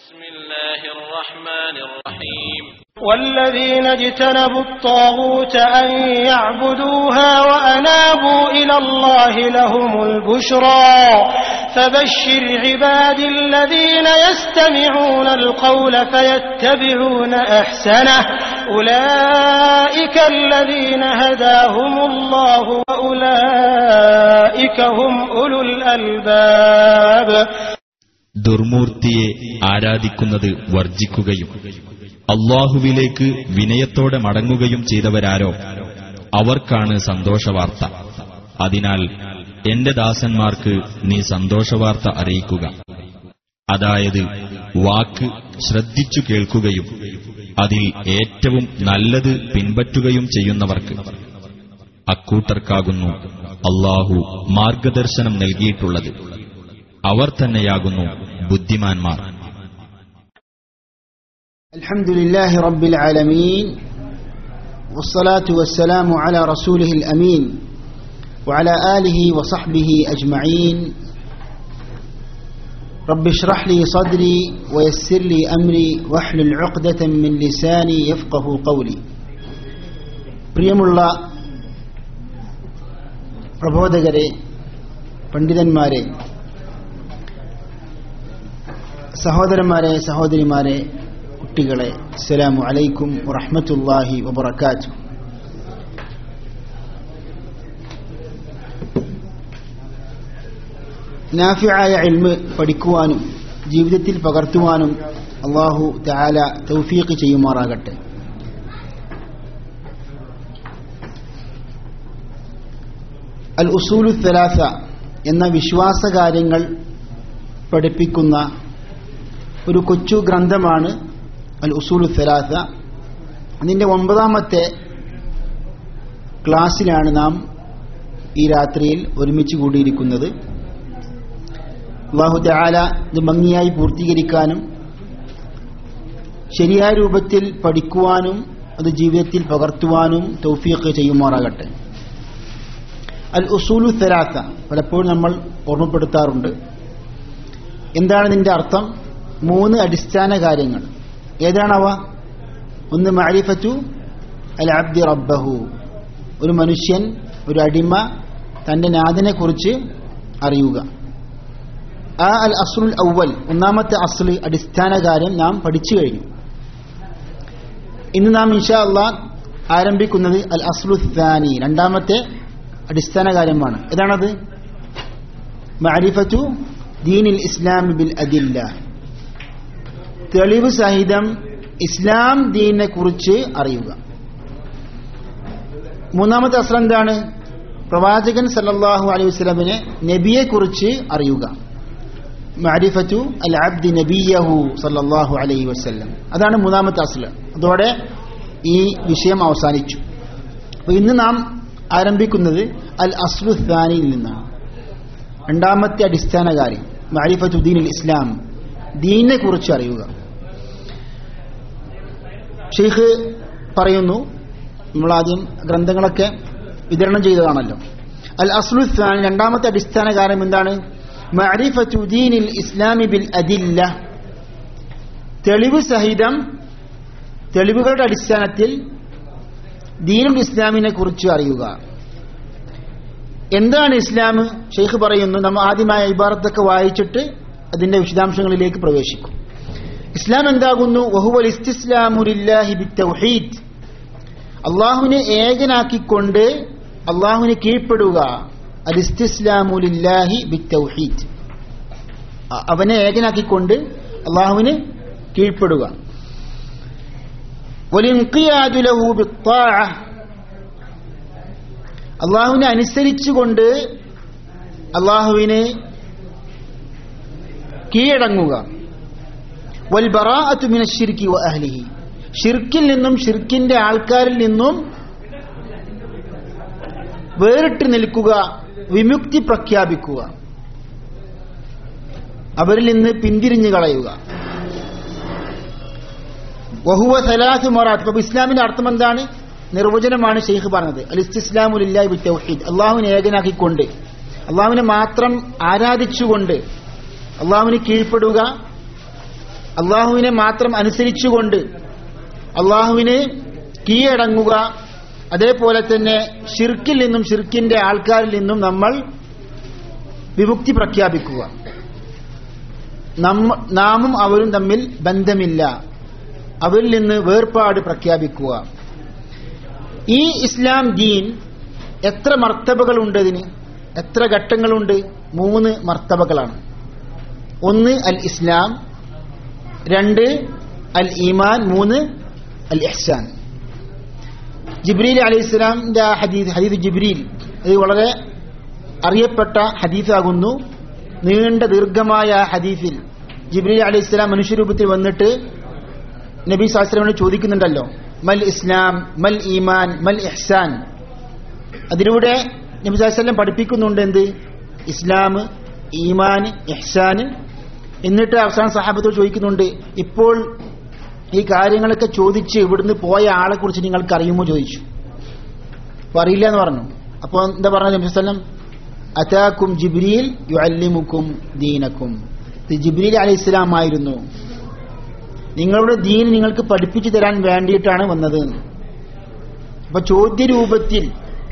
بسم الله الرحمن الرحيم والذين اجتنبوا الطاغوت أن يعبدوها وأنابوا إلى الله لهم البشرى فبشر عبادي الذين يستمعون القول فيتبعون أحسنه أولئك الذين هداهم الله وأولئك هم أولو الألباب ദുർമൂർത്തിയെ ആരാധിക്കുന്നത് വർജിക്കുകയും അള്ളാഹുവിലേക്ക് വിനയത്തോടെ മടങ്ങുകയും ചെയ്തവരാരോ അവർക്കാണ് സന്തോഷവാർത്ത അതിനാൽ എന്റെ ദാസന്മാർക്ക് നീ സന്തോഷവാർത്ത അറിയിക്കുക അതായത് വാക്ക് ശ്രദ്ധിച്ചു കേൾക്കുകയും അതിൽ ഏറ്റവും നല്ലത് പിൻപറ്റുകയും ചെയ്യുന്നവർക്ക് അക്കൂട്ടർക്കാകുന്നു അള്ളാഹു മാർഗദർശനം നൽകിയിട്ടുള്ളത് അവർ തന്നെയാകുന്നു ബുദ്ധിമാന്മാർ الحمد لله رب العالمين والصلاة والسلام على رسوله الأمين وعلى آله وصحبه أجمعين رب اشرح لي صدري ويسر لي أمري واحلل عقدة من لساني يفقه قولي പ്രിയമുള്ള പ്രബോധകരെ പണ്ഡിതന്മാരെ സഹോദരന്മാരെ സഹോദരിമാരെ കുട്ടികളെ അസ്സലാമു അലൈക്കും വറഹ്മത്തുള്ളാഹി വബറകാത്തു നാഫിയായ ഇൽമ് പഠിക്കുവാനും ജീവിതത്തിൽ പകർത്തുവാനും അള്ളാഹു തആല തൗഫീഖ് ചെയ്യുമാറാകട്ടെ അൽ ഉസൂലു തലാസ എന്ന വിശ്വാസകാര്യങ്ങൾ പഠിപ്പിക്കുന്ന ഒരു കൊച്ചു ഗ്രന്ഥമാണ് അൽ ഉസൂലു സലാസ അതിൻ്റെ ഒമ്പതാമത്തെ ക്ലാസ്സിലാണ് നാം ഈ രാത്രിയിൽ ഒരുമിച്ച് കൂടിയിരിക്കുന്നത് അള്ളാഹു തആല ഇത് ഭംഗിയായി പൂർത്തീകരിക്കാനും ശരിയായ രൂപത്തിൽ പഠിക്കുവാനും അത് ജീവിതത്തിൽ പകർത്തുവാനും തൗഫീഖ് ചെയ്യുമാറാകട്ടെ അൽ ഉസൂലു സലാസ പലപ്പോഴും നമ്മൾ ഓർമ്മപ്പെടുത്താറുണ്ട് എന്താണ് ഇതിൻ്റെ അർത്ഥം മൂന്ന് അടിസ്ഥാന കാര്യങ്ങൾ ഏതാണവ ഒന്ന് മാരിഫത്തു അൽ അബ്ദി റബ്ബഹു ഒരു മനുഷ്യൻ ഒരു അടിമ തന്റെ നാഥനെ കുറിച്ച് അറിയുക ആ അൽ അസ്ലുൽ ഔവൽ ഒന്നാമത്തെ അസ്ല് അടിസ്ഥാന കാര്യം നാം പഠിച്ചു കഴിഞ്ഞു ഇന്ന് നാം ഇൻഷാ അള്ളാ ആരംഭിക്കുന്നത് അൽ അസ്ലു ഥാനി രണ്ടാമത്തെ അടിസ്ഥാന കാര്യമാണ് ഏതാണത് മാരിഫത്തു ദീനിൽ ഇസ്ലാം ബിൽ അദില്ല തെളിവ് സഹിതം ഇസ്ലാം ദീനിനെ കുറിച്ച് അറിയുക മൂന്നാമത്തെ അസ്ലം എന്താണ് പ്രവാചകൻ സല്ലല്ലാഹു അലൈഹി വസല്ലമിനെ നബിയെ കുറിച്ച് അറിയുക മാരിഫത്തു അൽ അബ്ദി നബിയഹു സല്ലല്ലാഹു അലൈഹി വസല്ലം അതാണ് മൂന്നാമത്തെ അസ്ല അതോടെ ഈ വിഷയം അവസാനിച്ചു അപ്പൊ ഇന്ന് നാം ആരംഭിക്കുന്നത് അൽ അസ്ലു ഥാനിയിൽ നിന്നാണ് രണ്ടാമത്തെ അടിസ്ഥാന കാര്യം മാരിഫത്തു ദീനിൽ ഇസ്ലാം ദീനിനെ കുറിച്ച് അറിയുക ഷെയ്ഖ് പറയുന്നു നമ്മൾ ആദ്യം ഗ്രന്ഥങ്ങളൊക്കെ വിതരണം ചെയ്തതാണല്ലോ അൽ അസ്ലുസ്ഥാൻ രണ്ടാമത്തെ അടിസ്ഥാന കാര്യം എന്താണ് മാരിഫത്തു ദീനിൽ ഇസ്ലാമി ബിൽ അദില്ല തെളിവ് സഹിതം തെളിവുകളുടെ അടിസ്ഥാനത്തിൽ ദീനുൽ ഇസ്ലാമിനെ കുറിച്ച് അറിയുക എന്താണ് ഇസ്ലാം ഷെയ്ഖ് പറയുന്നു നമ്മൾ ആദ്യമായ ഇബാറത്തൊക്കെ വായിച്ചിട്ട് അതിന്റെ വിശദാംശങ്ങളിലേക്ക് പ്രവേശിക്കും ഇസ്ലാം എന്താകുന്നു വഹുവൽ ഇസ്തിസ്ലാമുലില്ലാഹി ബിത്തൗഹീദ് അള്ളാഹുവിനെ ഏകനാക്കിക്കൊണ്ട് അള്ളാഹുവിനെ കീഴ്പ്പെടുക അൽ ഇസ്തിസ്ലാമുലില്ലാഹി ബിത്തൗഹീദ് അവനെ ഏകനാക്കിക്കൊണ്ട് അള്ളാഹുവിന് കീഴ്പ്പെടുക വലിൻഖിയാദു ലഹു ബിത്താഅ അള്ളാഹുവിനെ അനുസരിച്ചുകൊണ്ട് അള്ളാഹുവിനെ കീഴടങ്ങുക വൽ ബറാഅത്തു മിന ശിർക്കി വ അഹ്ലിഹി ഷിർക്കിൽ നിന്നും ഷിർക്കിന്റെ ആൾക്കാരിൽ നിന്നും വേറിട്ട് നിൽക്കുക വിമുക്തി പ്രഖ്യാപിക്കുക അവരിൽ നിന്ന് പിന്തിരിഞ്ഞു കളയുക വഹുവ സലാസ് മൊറാത്ത് അപ്പൊ ഇസ്ലാമിന്റെ അർത്ഥം എന്താണ് നിർവചനമാണ് ഷെയ്ഖ് പറഞ്ഞത് അൽ ഇസ്തിസ്ലാമുലില്ലാഹി ബി തൗഹീദ് അള്ളാഹുവിനെ ഏകനാക്കിക്കൊണ്ട് അള്ളാഹുവിനെ മാത്രം ആരാധിച്ചുകൊണ്ട് അള്ളാഹുവിന് കീഴ്പ്പെടുക അള്ളാഹുവിനെ മാത്രം അനുസരിച്ചുകൊണ്ട് അള്ളാഹുവിന് കീഴടങ്ങുക അതേപോലെ തന്നെ ഷിർക്കിൽ നിന്നും ഷിർക്കിന്റെ ആൾക്കാരിൽ നിന്നും നമ്മൾ വിമുക്തി പ്രഖ്യാപിക്കുക നമ്മ നാമും അവരും തമ്മിൽ ബന്ധമില്ല അവരിൽ നിന്ന് വേർപാട് പ്രഖ്യാപിക്കുക ഈ ഇസ്ലാം ദീൻ എത്ര മർത്തബകളുണ്ട് ഇതിന് എത്ര ഘട്ടങ്ങളുണ്ട് മൂന്ന് മർത്തബകളാണ് ഒന്ന് അൽ ഇസ്ലാം രണ്ട് അൽ ഈമാൻ മൂന്ന് അൽ ഇഹ്സാൻ ജിബ്രീൽ അലൈഹി ഇസ്ലാമിന്റെ ആ ഹദീസ് ഹദീസ് ജിബ്രീൽ ഇത് വളരെ അറിയപ്പെട്ട ഹദീസാകുന്നു നീണ്ട ദീർഘമായ ആ ഹദീസിൽ ജിബ്രീൽ അലൈഹി ഇസ്ലാം മനുഷ്യരൂപത്തിൽ വന്നിട്ട് നബി സാസ്ത്രമിനോട് ചോദിക്കുന്നുണ്ടല്ലോ മൽ ഇസ്ലാം മൽ ഈമാൻ മൽ ഇഹ്സാൻ അതിലൂടെ നബി സാസ്ലം പഠിപ്പിക്കുന്നുണ്ട് എന്ത് ഇസ്ലാം ഈമാൻ ഇഹ്സാൻ എന്നിട്ട് അവസാന സഹാബത്തോട് ചോദിക്കുന്നുണ്ട് ഇപ്പോൾ ഈ കാര്യങ്ങളൊക്കെ ചോദിച്ച് ഇവിടുന്ന് പോയ ആളെ കുറിച്ച് നിങ്ങൾക്ക് അറിയുമോ ചോദിച്ചു അപ്പൊ അറിയില്ല എന്ന് പറഞ്ഞു അപ്പൊ എന്താ പറഞ്ഞത് നബി വല്ലം അതാക്കും ജിബ്രീൽ യുഅല്ലിമുക്കും ദീനക്കും ഇത് ജിബ്രീൽ അലൈഹി ഇസ്ലാം ആയിരുന്നു നിങ്ങളുടെ ദീൻ നിങ്ങൾക്ക് പഠിപ്പിച്ചു തരാൻ വേണ്ടിയിട്ടാണ് വന്നത് അപ്പൊ ചോദ്യരൂപത്തിൽ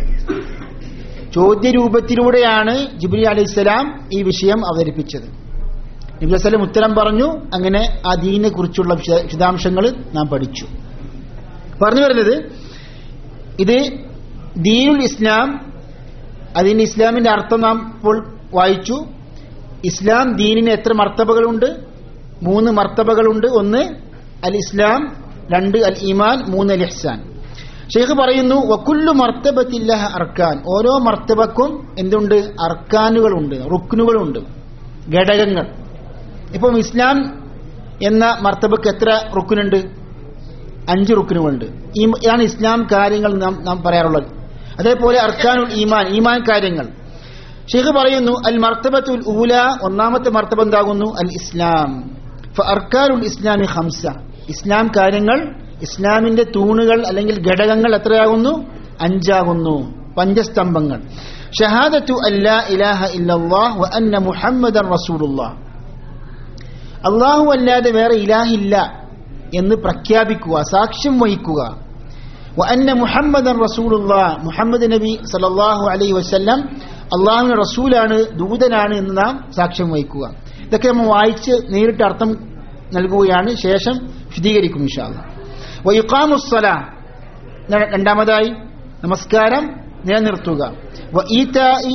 ചോദ്യരൂപത്തിലൂടെയാണ് ജിബ്രീൽ അലൈഹി ഇസ്ലാം ഈ വിഷയം അവതരിപ്പിച്ചത് നബി വസ്ലം ഉത്തരം പറഞ്ഞു അങ്ങനെ ആ ദീനിനെ കുറിച്ചുള്ള വിശ- വിശദാംശങ്ങൾ നാം പഠിച്ചു പറഞ്ഞു വരുന്നത് ഇത് ദീനുൽ ഇസ്ലാം അതിന് ഇസ്ലാമിന്റെ അർത്ഥം നാം ഇപ്പോൾ വായിച്ചു ഇസ്ലാം ദീനിന് എത്ര മർത്തബകളുണ്ട് മൂന്ന് മർത്തബകളുണ്ട് ഒന്ന് അൽ ഇസ്ലാം രണ്ട് അൽ ഈമാൻ മൂന്ന് അൽ ഇഹ്സാൻ ഷെയ്ഖ് പറയുന്നു വക്കുല്ലു മർത്തബത്തില്ല അർക്കാൻ ഓരോ മർത്തബക്കും എന്തുണ്ട് അർക്കാനുകളുണ്ട് റുക്നുകളുണ്ട് ഘടകങ്ങൾ ഇപ്പം ഇസ്ലാം എന്ന മർത്തബക്ക് എത്ര റുക്കുനുണ്ട് അഞ്ച് റുക്കുനുകളുണ്ട് ഈ ഇതാണ് ഇസ്ലാം കാര്യങ്ങൾ നാം നാം പറയാറുള്ളത് അതേപോലെ അർക്കാനുൽ ഈമാൻ ഈമാൻ കാര്യങ്ങൾ ഷെയ്ഖ് പറയുന്നു അൽ മർത്തബത്തുൽ ഊല ഒന്നാമത്തെ മർത്തബ എന്താകുന്നു അൽ ഇസ്ലാം അർക്കാനുൽ ഇസ്ലാമി ഹംസ ഇസ്ലാം കാര്യങ്ങൾ ഇസ്ലാമിന്റെ തൂണുകൾ അല്ലെങ്കിൽ ഘടകങ്ങൾ എത്രയാകുന്നു അഞ്ചാകുന്നു പഞ്ചസ്തംഭങ്ങൾ ഷഹാദത്തു അല്ലാ ഇലാഹ ഇല്ലല്ലാഹ് വ അന്ന മുഹമ്മദൻ റസൂലുള്ളാഹ് അള്ളാഹു അല്ലാതെ വേറെ ഇലാഹില്ല എന്ന് പ്രഖ്യാപിക്കുക സാക്ഷ്യം വഹിക്കുക വ അന്ന മുഹമ്മദൻ റസൂലുള്ള മുഹമ്മദ് നബി സല്ലല്ലാഹു അലൈഹി വസല്ലം അള്ളാഹുവിന്റെ റസൂലാണ് ദൂതനാണ് എന്ന് നാം സാക്ഷ്യം വഹിക്കുക ഇതൊക്കെ നമ്മൾ വായിച്ച് നേരിട്ട് അർത്ഥം നൽകുകയാണ് ശേഷം വിശദീകരിക്കും ഇൻഷാല്ല വയുക്കാമുസ്സല രണ്ടാമതായി നമസ്കാരം നിലനിർത്തുക വ ഈതാഇ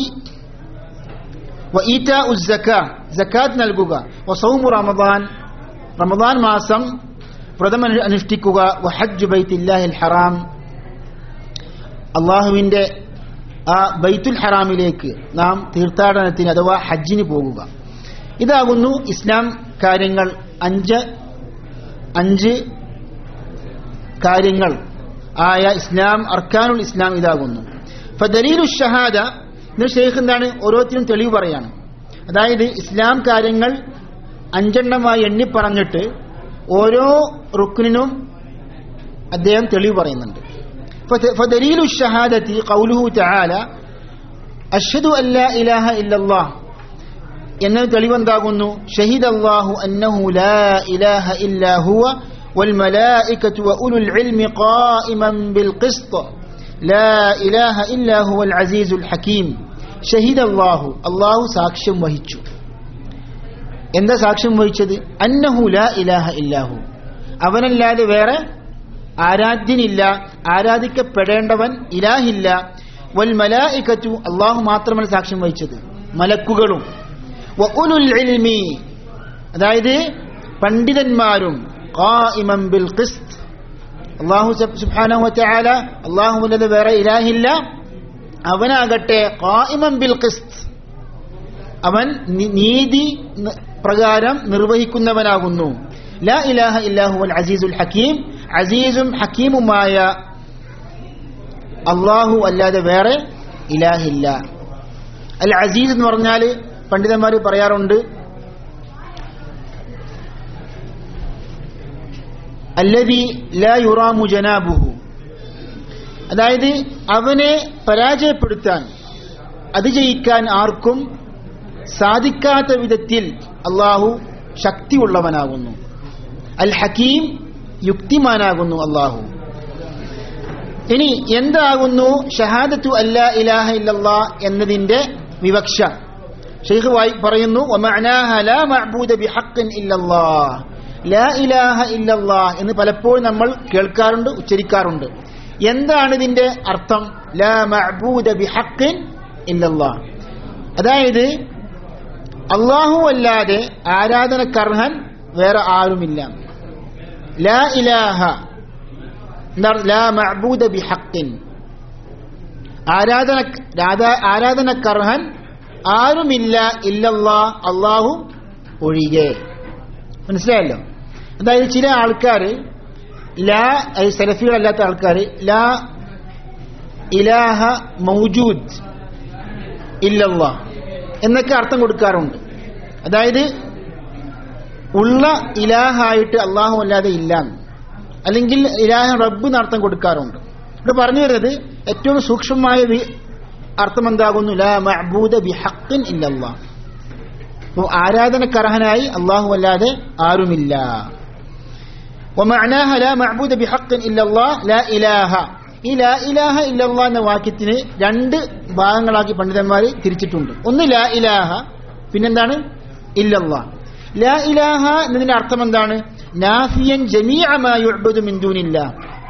وإيتاء الزكاة زكاة നൽകുക وصوم رمضان റമദാൻ മാസം വ്രതം അനു- അനുഷ്ഠിക്കുക വഹജ്ജ് ബൈത്തില്ലാഹിൽ ഹറാം അള്ളാഹുവിന്റെ ആ ബൈത്തുൽ ഹറാമിലേക്ക് നാം തീർത്ഥാടനത്തിന് അഥവാ ഹജ്ജിന് പോകുക ഇതാകുന്നു ഇസ്ലാം കാര്യങ്ങൾ അഞ്ച് അഞ്ച് കാര്യങ്ങൾ ആയ ഇസ്ലാം അർക്കാനുൽ ഇസ്ലാം ഇതാകുന്നു ഫദലീലു ഷഹാദ ഇന്ന് ഷെയ്ഖ് എന്താണ് ഓരോരുത്തരും തെളിവ് പറയാണ് അതായത് ഇസ്ലാം കാര്യങ്ങൾ അഞ്ചെണ്ണമായി എണ്ണി പറഞ്ഞിട്ട് ഓരോ റുക്കിനും അദ്ദേഹം തെളിവ് പറയുന്നുണ്ട് ഫത- ഫദലീലു ഷഹാദത്തി ഖൗലുഹു തആല അഷ്ഹദു അല്ലാ ഇലാഹ ഇല്ലല്ലാഹ് എന്ന തെളിവെന്താകുന്നു ഷഹിദ് അള്ളാഹു അന്നഹു ലാ ഇലാഹ ഇല്ലാ ഹുവ والملائكة وأولو العلم قائما بالقسط لا إله إلا هو العزيز الحكيم ഷഹിദ് അള്ളാഹു അള്ളാഹു സാക്ഷ്യം വഹിച്ചു എന്താ സാക്ഷ്യം വഹിച്ചത് അന്നഹു ലാ ഇലാഹ ഇല്ലാഹു അവനല്ലാതെ വേറെ ആരാധ്യനില്ല ആരാധിക്കപ്പെടേണ്ടവൻ ഇലാഹില്ല വൽ മലായിക്കത്തു അള്ളാഹു മാത്രമല്ല സാക്ഷ്യം വഹിച്ചത് മലക്കുകളും വ ഉലുൽ ഇൽമി അതായത് പണ്ഡിതന്മാരും ഖായിമൻ ബിൽ ഖിസ്ത് അള്ളാഹു സുബ്ഹാനഹു വതആല അള്ളാഹുവിന്റെ വേറെ ഇലാഹില്ല അവനാകട്ടെ ഖായിമൻ ബിൽ ഖിസ്ത് അവൻ നി- നീതി ന- പ്രകാരം നിർവഹിക്കുന്നവനാകുന്നു ലാ ഇലാഹ ഇല്ലാഹു അൽ അസീസുൽ ഹക്കീം അസീസും ഹക്കീമുമായ അള്ളാഹു അല്ലാതെ വേറെ ഇലാഹില്ല അൽ അസീസ് എന്ന് പറഞ്ഞാൽ പണ്ഡിതന്മാർ പറയാറുണ്ട് അല്ലതി ലാ യുറാമു ജനാബുഹു അതായത് അവനെ പരാജയപ്പെടുത്താൻ അത് ജയിക്കാൻ ആർക്കും സാധിക്കാത്ത വിധത്തിൽ അള്ളാഹു ശക്തിയുള്ളവനാകുന്നു അൽ ഹക്കീം യുക്തിമാനാകുന്നു അള്ളാഹു ഇനി എന്താകുന്നു ഷഹാദത്തു അല്ലാ ഇലാഹ ഇല്ലല്ലാ എന്നതിന്റെ വിവക്ഷ ഷെയ്ഖ് വായി പറയുന്നു വമഅനാഹ ലാ മഅബൂദ ബിഹഖ്ഇൻ ഇല്ലല്ലാഹ് ലാ ഇലാഹ ഇല്ലല്ലാഹ് എന്ന് പലപ്പോഴും നമ്മൾ കേൾക്കാറുണ്ട് ഉച്ചരിക്കാറുണ്ട് എന്താണ് ഇതിന്റെ അർത്ഥം ലാ മഅബൂദ ബിഹഖ്ഇൻ ഇല്ലല്ലാഹ് അതായത് അള്ളാഹു അല്ലാതെ ആരാധനക്കർഹൻ വേറെ ആരുമില്ല ലാ ഇലാഹ എന്താണ് ലാ മഅബൂദ ബിഹഖ്ഇൻ ആരാധന രാധാ- ആരാധനക്കർഹൻ ആരുമില്ല ഇല്ലല്ലാ അള്ളാഹു ഒഴികെ മനസ്സിലായല്ലോ അതായത് ചില ആൾക്കാർ ലാ അത് സലഫികളല്ലാത്ത ആൾക്കാർ ലാ ഇലാഹ മൗജൂദ് ഇല്ലല്ലാ എന്നൊക്കെ അർത്ഥം കൊടുക്കാറുണ്ട് അതായത് ഉള്ള ഇലാഹായിട്ട് അള്ളാഹു അല്ലാതെ ഇല്ല അല്ലെങ്കിൽ ഇലാഹ റബ്ബ് എന്ന് അർത്ഥം കൊടുക്കാറുണ്ട് ഇവിടെ പറഞ്ഞു വരുന്നത് ഏറ്റവും സൂക്ഷ്മമായ വി- അർത്ഥം എന്താകുന്നു ലാ മഅബൂദ ബിഹഖിൻ ഇല്ലല്ലാ അപ്പോൾ ആരാധനക്കർഹനായി അള്ളാഹു അല്ലാതെ ആരുമില്ല ومعناها لا معبود بحق إلا الله لا إله ഈ ലാ ഇലാഹ ഇല്ലല്ലാ എന്ന വാക്യത്തിന് രണ്ട് ഭാഗങ്ങളാക്കി പണ്ഡിതന്മാർ തിരിച്ചിട്ടുണ്ട് ഒന്ന് ലാ ഇലാഹ പിന്നെന്താണ് ഇല്ലല്ലാ ലാ ഇലാഹ എന്നതിന്റെ അർത്ഥം എന്താണ് നാഫിയൻ ജമീഅമായുഅബ്ദു മിൻ ദൂനില്ലാ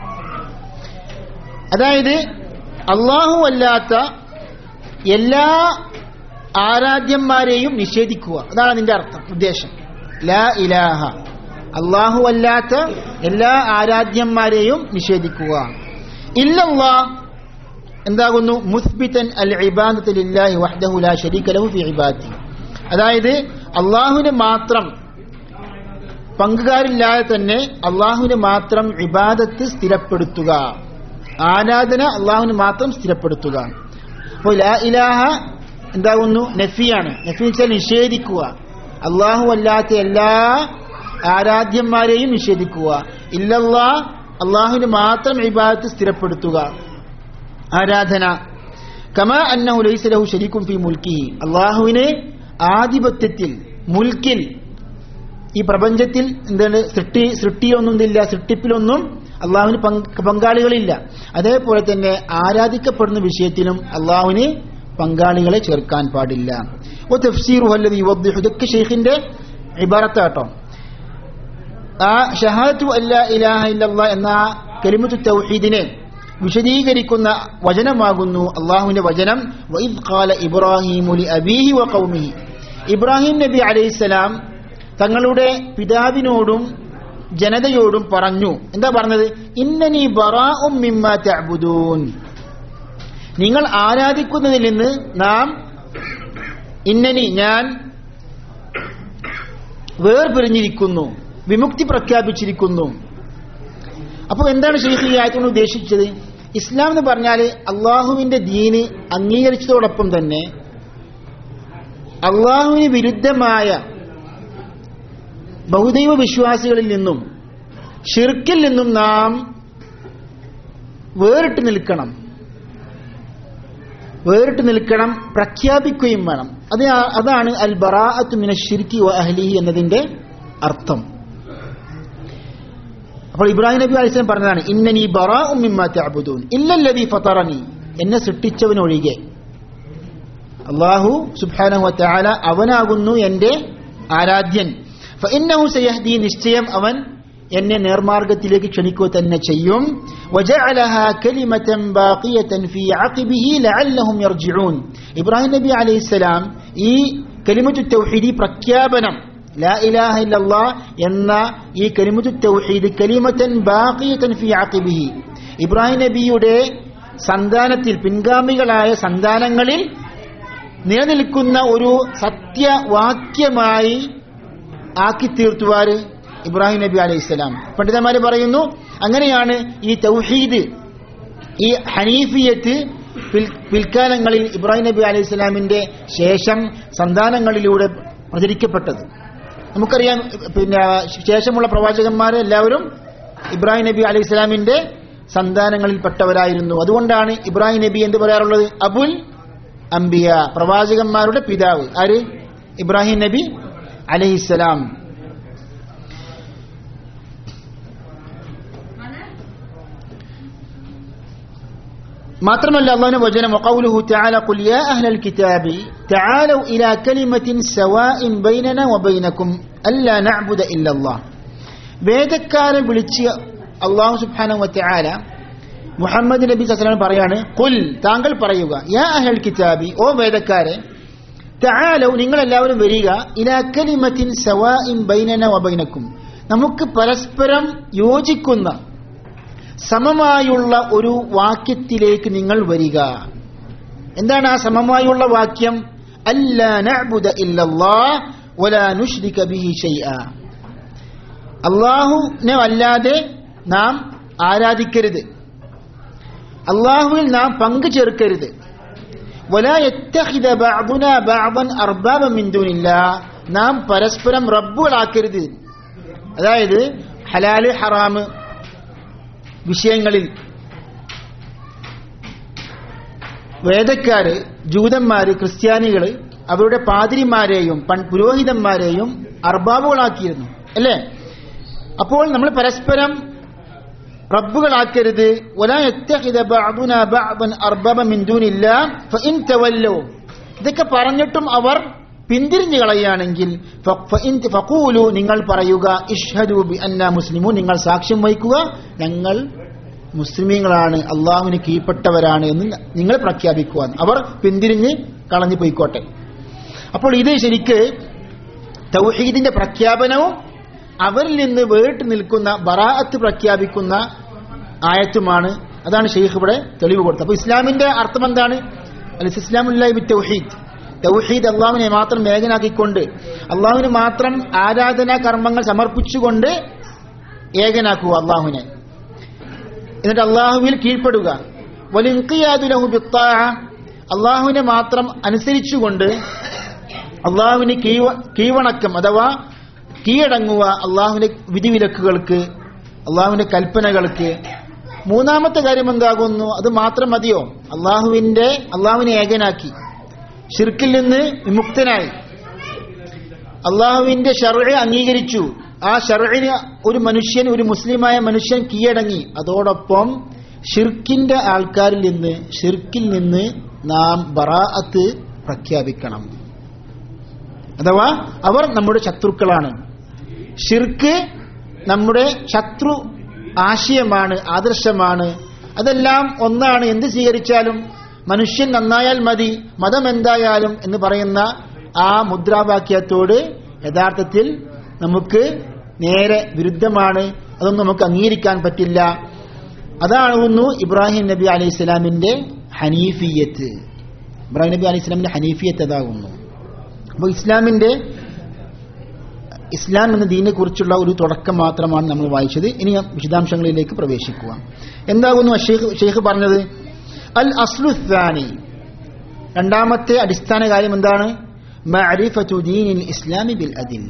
അതായത് അള്ളാഹു അല്ലാത്ത എല്ലാ ആരാധ്യന്മാരെയും നിഷേധിക്കുക അതാണ് അതിന്റെ അർത്ഥം ഉദ്ദേശം ലാ ഇലാഹ അള്ളാഹു അല്ലാത്ത എല്ലാ ആരാധ്യന്മാരെയും നിഷേധിക്കുക ഇല്ലല്ലാ എന്താകുന്നു മുസ്ബിതൻ അൽ ഇബാദത്ത് ലില്ലാഹി വഹ്ദഹു ലാ ശരീക ലഹു ഫി ഇബാദത്തി അതായത് അള്ളാഹുവിന് മാത്രം പങ്കുകാരില്ലാതെ തന്നെ അള്ളാഹുവിന് മാത്രം ഇബാദത്ത് സ്ഥിരപ്പെടുത്തുക ആരാധന അള്ളാഹുവിന് മാത്രം സ്ഥിരപ്പെടുത്തുക അപ്പോൾ ലാ ഇലാഹ എന്താകുന്നു നഫിയാണ് നഫി എന്ന് വെച്ചാൽ നിഷേധിക്കുക അള്ളാഹു അല്ലാത്ത എല്ലാ ആരാധ്യന്മാരെയും നിഷേധിക്കുക ഇല്ലല്ലാ അള്ളാഹുവിന് മാത്രം ഇബാദത്ത് സ്ഥിരപ്പെടുത്തുക ആരാധന കമാ അന്നഹു ലൈസ ലഹു ശരീക്കും ഫി മുൽക്കിഹി അള്ളാഹുവിന് ആധിപത്യത്തിൽ മുൽക്കിൽ ഈ പ്രപഞ്ചത്തിൽ എന്താണ് സൃഷ്ടി സൃഷ്ടിയൊന്നും ഇല്ല സൃഷ്ടിപ്പിലൊന്നും അള്ളാഹുവിന് പങ്ക് പങ്കാളികളില്ല അതേപോലെ തന്നെ ആരാധിക്കപ്പെടുന്ന വിഷയത്തിലും അള്ളാഹുവിന് പങ്കാളികളെ ചേർക്കാൻ പാടില്ല ഓ തഫ്സീറു അല്ലത് യുവദ്ദിഹു ഇതൊക്കെ ഷെയ്ഖിന്റെ ഇബാറത്താട്ടോ ആ ഷഹാദത്തു അല്ലാ ഇലാഹ ഇല്ലല്ലാ എന്ന ആ കലിമത്തു തൗഹീദിനെ വിശദീകരിക്കുന്ന വചനമാകുന്നു അള്ളാഹുവിന്റെ വചനം വഇദ് ഖാല ഇബ്രാഹിമു ലി അബീഹി വ ഖൗമിഹി ഇബ്രാഹിം നബി അലൈഹിസ്സലാം തങ്ങളുടെ പിതാവിനോടും ജനതയോടും പറഞ്ഞു എന്താ പറഞ്ഞത് ഇന്നനി ബറാഉം മിമ്മ തഅബുദൂൻ നിങ്ങൾ ആരാധിക്കുന്നതിൽ നിന്ന് നാം ഇന്നനി ഞാൻ വേർപിരിഞ്ഞിരിക്കുന്നു വിമുക്തി പ്രഖ്യാപിച്ചിരിക്കുന്നു അപ്പോൾ എന്താണ് ഷെയ്ഖ് ഈ ആയത്തോട് ഉദ്ദേശിച്ചത് ഇസ്ലാം എന്ന് പറഞ്ഞാൽ അള്ളാഹുവിന്റെ ദീന് അംഗീകരിച്ചതോടൊപ്പം തന്നെ അള്ളാഹുവിന് വിരുദ്ധമായ ബഹുദൈവ വിശ്വാസികളിൽ നിന്നും ഷിർക്കിൽ നിന്നും നാം വേറിട്ട് നിൽക്കണം വേറിട്ട് നിൽക്കണം പ്രഖ്യാപിക്കുകയും വേണം അത് അതാണ് അൽ ബറാഅത്ത് മിന ഷിർക്കി വ അഹ്ലിഹി എന്നതിന്റെ അർത്ഥം അപ്പോൾ ഇബ്രാഹിം നബി അലൈഹിസ്ലാം പറഞ്ഞതാണ് ഇന്നനി ബറാഉം മിമ്മ തഅബുദൂൻ ഇല്ലല്ലദീ ഫതറനി എന്നെ സൃഷ്ടിച്ചവനൊഴികെ അള്ളാഹു സുബ്ഹാനഹു വതആല അവനാകുന്നു എൻ്റെ ആരാധ്യൻ ഫഇന്നഹു സയഹ്ദി നിശ്ചയം അവൻ എന്നെ നേർമാർഗത്തിലേക്ക് ക്ഷണിക്കുക തന്നെ ചെയ്യും وجعلها كلمة باقية في عقبه لعلهم يرجعون ഇബ്രാഹിം നബി അലൈഹിസ്സലാം ഈ കലിമത്തു തൗഹീദി പ്രഖ്യാപനം ലാ ഇലാഹ ഇല്ലല്ലാ എന്ന ഈ കലിമത്തു തൗഹീദ് കലിമത്തൻ ബാഖിയത്തൻ ഫി അഖിബിഹി ഇബ്രാഹിം നബിയുടെ സന്താനത്തിൽ പിൻഗാമികളായ സന്താനങ്ങളിൽ നിലനിൽക്കുന്ന ഒരു സത്യവാക്യമായി ആക്കി തീർത്തുവാര് ഇബ്രാഹിം നബി അലൈഹി സ്വലാം പണ്ഡിതന്മാര് പറയുന്നു അങ്ങനെയാണ് ഈ തൗഹീദ് ഈ ഹനീഫിയത്ത് പിൽ- പിൽക്കാലങ്ങളിൽ ഇബ്രാഹിം നബി അലൈഹി സ്വലാമിന്റെ ശേഷം സന്താനങ്ങളിലൂടെ പ്രചരിക്കപ്പെട്ടത് നമുക്കറിയാം പിന്നെ ശേഷമുള്ള പ്രവാചകന്മാരെ എല്ലാവരും ഇബ്രാഹിം നബി അലൈഹി സ്വലാമിന്റെ സന്താനങ്ങളിൽപ്പെട്ടവരായിരുന്നു അതുകൊണ്ടാണ് ഇബ്രാഹിം നബി എന്ത് പറയാറുള്ളത് അബുൽ അംബിയ പ്രവാചകന്മാരുടെ പിതാവ് ആര് ഇബ്രാഹിം നബി അലൈഹിസ്സലാം മാത്രമല്ല അള്ളാഹുവിന്റെ വചനം വഖൗലുഹു തആല ഖുൽ യാ അഹ്ലൽ കിതാബി തആലു ഇലാ കലിമത്തിൻ സവാഇൻ ബൈനന വബൈനക്കും അല്ലാ നഅ്ബുദ ഇല്ലല്ലാഹ് വേദക്കാരെ വിളിച്ച് അള്ളാഹു സുബ്ഹാനഹു വതആല മുഹമ്മദ് നബി സല്ലല്ലാഹു പറയാണ് ഖുൽ താങ്കൾ പറയുക യാ അഹ്ലൽ കിതാബി ഓ വേദക്കാരെ തആലു നിങ്ങൾ എല്ലാവരും വരിക ഇലാ കലിമത്തിൻ സവാഇൻ ബൈനന വബൈനക്കും നമുക്ക് പരസ്പരം യോജിക്കുന്ന സമമായുള്ള ഒരു വാക്യത്തിലേക്ക് നിങ്ങൾ വരിക എന്താണ് ആ സമമായുള്ള വാക്യം അല്ലാ നഅ്ബുദ ഇല്ലല്ലാഹ് വലാ നുശ്രിക ബിഹി ഷൈആ അള്ളാഹുവിനെ അല്ലാതെ നാം ആരാധിക്കരുത് അള്ളാഹുവിൽ നാം പങ്കു ചേർക്കരുത് വലാ യത്തഖിദ ബഅദുനാ ബഅദൻ അർബാബ മിൻ ദൂനില്ലാഹ് നാം പരസ്പരം റബ്ബുകളാക്കരുത് അതായത് ഹലാല് ഹറാമ് വിഷയങ്ങളിൽ വേദക്കാര് ജൂതന്മാര് ക്രിസ്ത്യാനികള് അവരുടെ പാതിരിമാരെയും പൺ- പുരോഹിതന്മാരെയും അർബാബുകളാക്കിയിരുന്നു അല്ലേ അപ്പോൾ നമ്മൾ പരസ്പരം റബ്ബുകളാക്കരുത് ولا يتخذ بعضنا بعضا اربابا من دون الله فان تولوا ഇതൊക്കെ പറഞ്ഞിട്ടും അവർ പിന്തിരിഞ്ഞു കളയുകയാണെങ്കിൽ ഫ- ഫഇൻ ഫഖൂലു നിങ്ങൾ പറയുക ഇഷ്ഹദു ബി അന്ന മുസ്ലിമു നിങ്ങൾ സാക്ഷ്യം വഹിക്കുക ഞങ്ങൾ മുസ്ലിമീങ്ങളാണ് അള്ളാഹുവിന് കീഴ്പ്പെട്ടവരാണ് എന്ന് നിങ്ങൾ പ്രഖ്യാപിക്കുക അവർ പിന്തിരിഞ്ഞ് കളഞ്ഞു പോയിക്കോട്ടെ അപ്പോൾ ഇത് ശരിക്ക് തൗഹീദിന്റെ പ്രഖ്യാപനവും അവരിൽ നിന്ന് വേറിട്ട് നിൽക്കുന്ന ബറാഅത്ത് പ്രഖ്യാപിക്കുന്ന ആയത്തുമാണ് അതാണ് ഷെയ്ഖ് ഇവിടെ തെളിവ് കൊടുത്തത് അപ്പൊ ഇസ്ലാമിന്റെ അർത്ഥം എന്താണ് അൽ ഇസ്ലാമുല്ലാഹി ബി തൗഹീദ് തൗഹീദ് അള്ളാഹുവിനെ മാത്രം ഏകനാക്കിക്കൊണ്ട് അള്ളാഹുവിന് മാത്രം ആരാധനാ കർമ്മങ്ങൾ സമർപ്പിച്ചുകൊണ്ട് ഏകനാക്കുക അള്ളാഹുവിനെ എന്നിട്ട് അള്ളാഹുവിൽ കീഴ്പ്പെടുക വലിൻഖിയാദുലഹു ബിത്താഅ അള്ളാഹുവിനെ മാത്രം അനുസരിച്ചുകൊണ്ട് അള്ളാഹുവിന് കീവ കീവണക്കം അഥവാ കീഴടങ്ങുക അള്ളാഹുവിന്റെ വിധിവിലക്കുകൾക്ക് അള്ളാഹുവിന്റെ കൽപ്പനകൾക്ക് മൂന്നാമത്തെ കാര്യം എന്താകുന്നു അത് മാത്രം മതിയോ അള്ളാഹുവിന്റെ അള്ളാഹുവിനെ ഏകനാക്കി ഷിർക്കിൽ നിന്ന് വിമുക്തനായി അള്ളാഹുവിന്റെ ഷർഅ അംഗീകരിച്ചു ആ ഷർഇന് ഒരു മനുഷ്യൻ ഒരു മുസ്ലിമായ മനുഷ്യൻ കീഴടങ്ങി അതോടൊപ്പം ഷിർക്കിന്റെ ആൾക്കാരിൽ നിന്ന് ഷിർക്കിൽ നിന്ന് നാം ബറാഅത്ത് പ്രഖ്യാപിക്കണം അഥവാ അവർ നമ്മുടെ ശത്രുക്കളാണ് ഷിർക്ക് നമ്മുടെ ശത്രു ആശയമാണ് ആദർശമാണ് അതെല്ലാം ഒന്നാണ് എന്ത് സ്വീകരിച്ചാലും മനുഷ്യൻ നന്നായാൽ മതി മതം എന്തായാലും എന്ന് പറയുന്ന ആ മുദ്രാവാക്യത്തോട് യഥാർത്ഥത്തിൽ നമുക്ക് നേരെ വിരുദ്ധമാണ് അതൊന്നും നമുക്ക് അംഗീകരിക്കാൻ പറ്റില്ല അതാകുന്നു ഇബ്രാഹിം നബി അലൈഹി ഇസ്ലാമിന്റെ ഹനീഫിയത്ത് ഇബ്രാഹിം നബി അലൈഹി ഇസ്ലാമിന്റെ ഹനീഫിയത്ത് അതാകുന്നു അപ്പോൾ ഇസ്ലാമിന്റെ ഇസ്ലാം എന്ന ദീനെ കുറിച്ചുള്ള ഒരു തുടക്കം മാത്രമാണ് നമ്മൾ വായിച്ചത് ഇനി വിശദാംശങ്ങളിലേക്ക് പ്രവേശിക്കുക എന്താകുന്നു ഷെയ്ഖ് ഷെയ്ഖ് പറഞ്ഞത് അൽ അസ്ലുദ്ദാനി രണ്ടാമത്തെ അടിസ്ഥാന കാര്യം എന്താണ് മഅരിഫത്തു ദീനിൽ ഇസ്ലാമി ബിൽ അദില്ല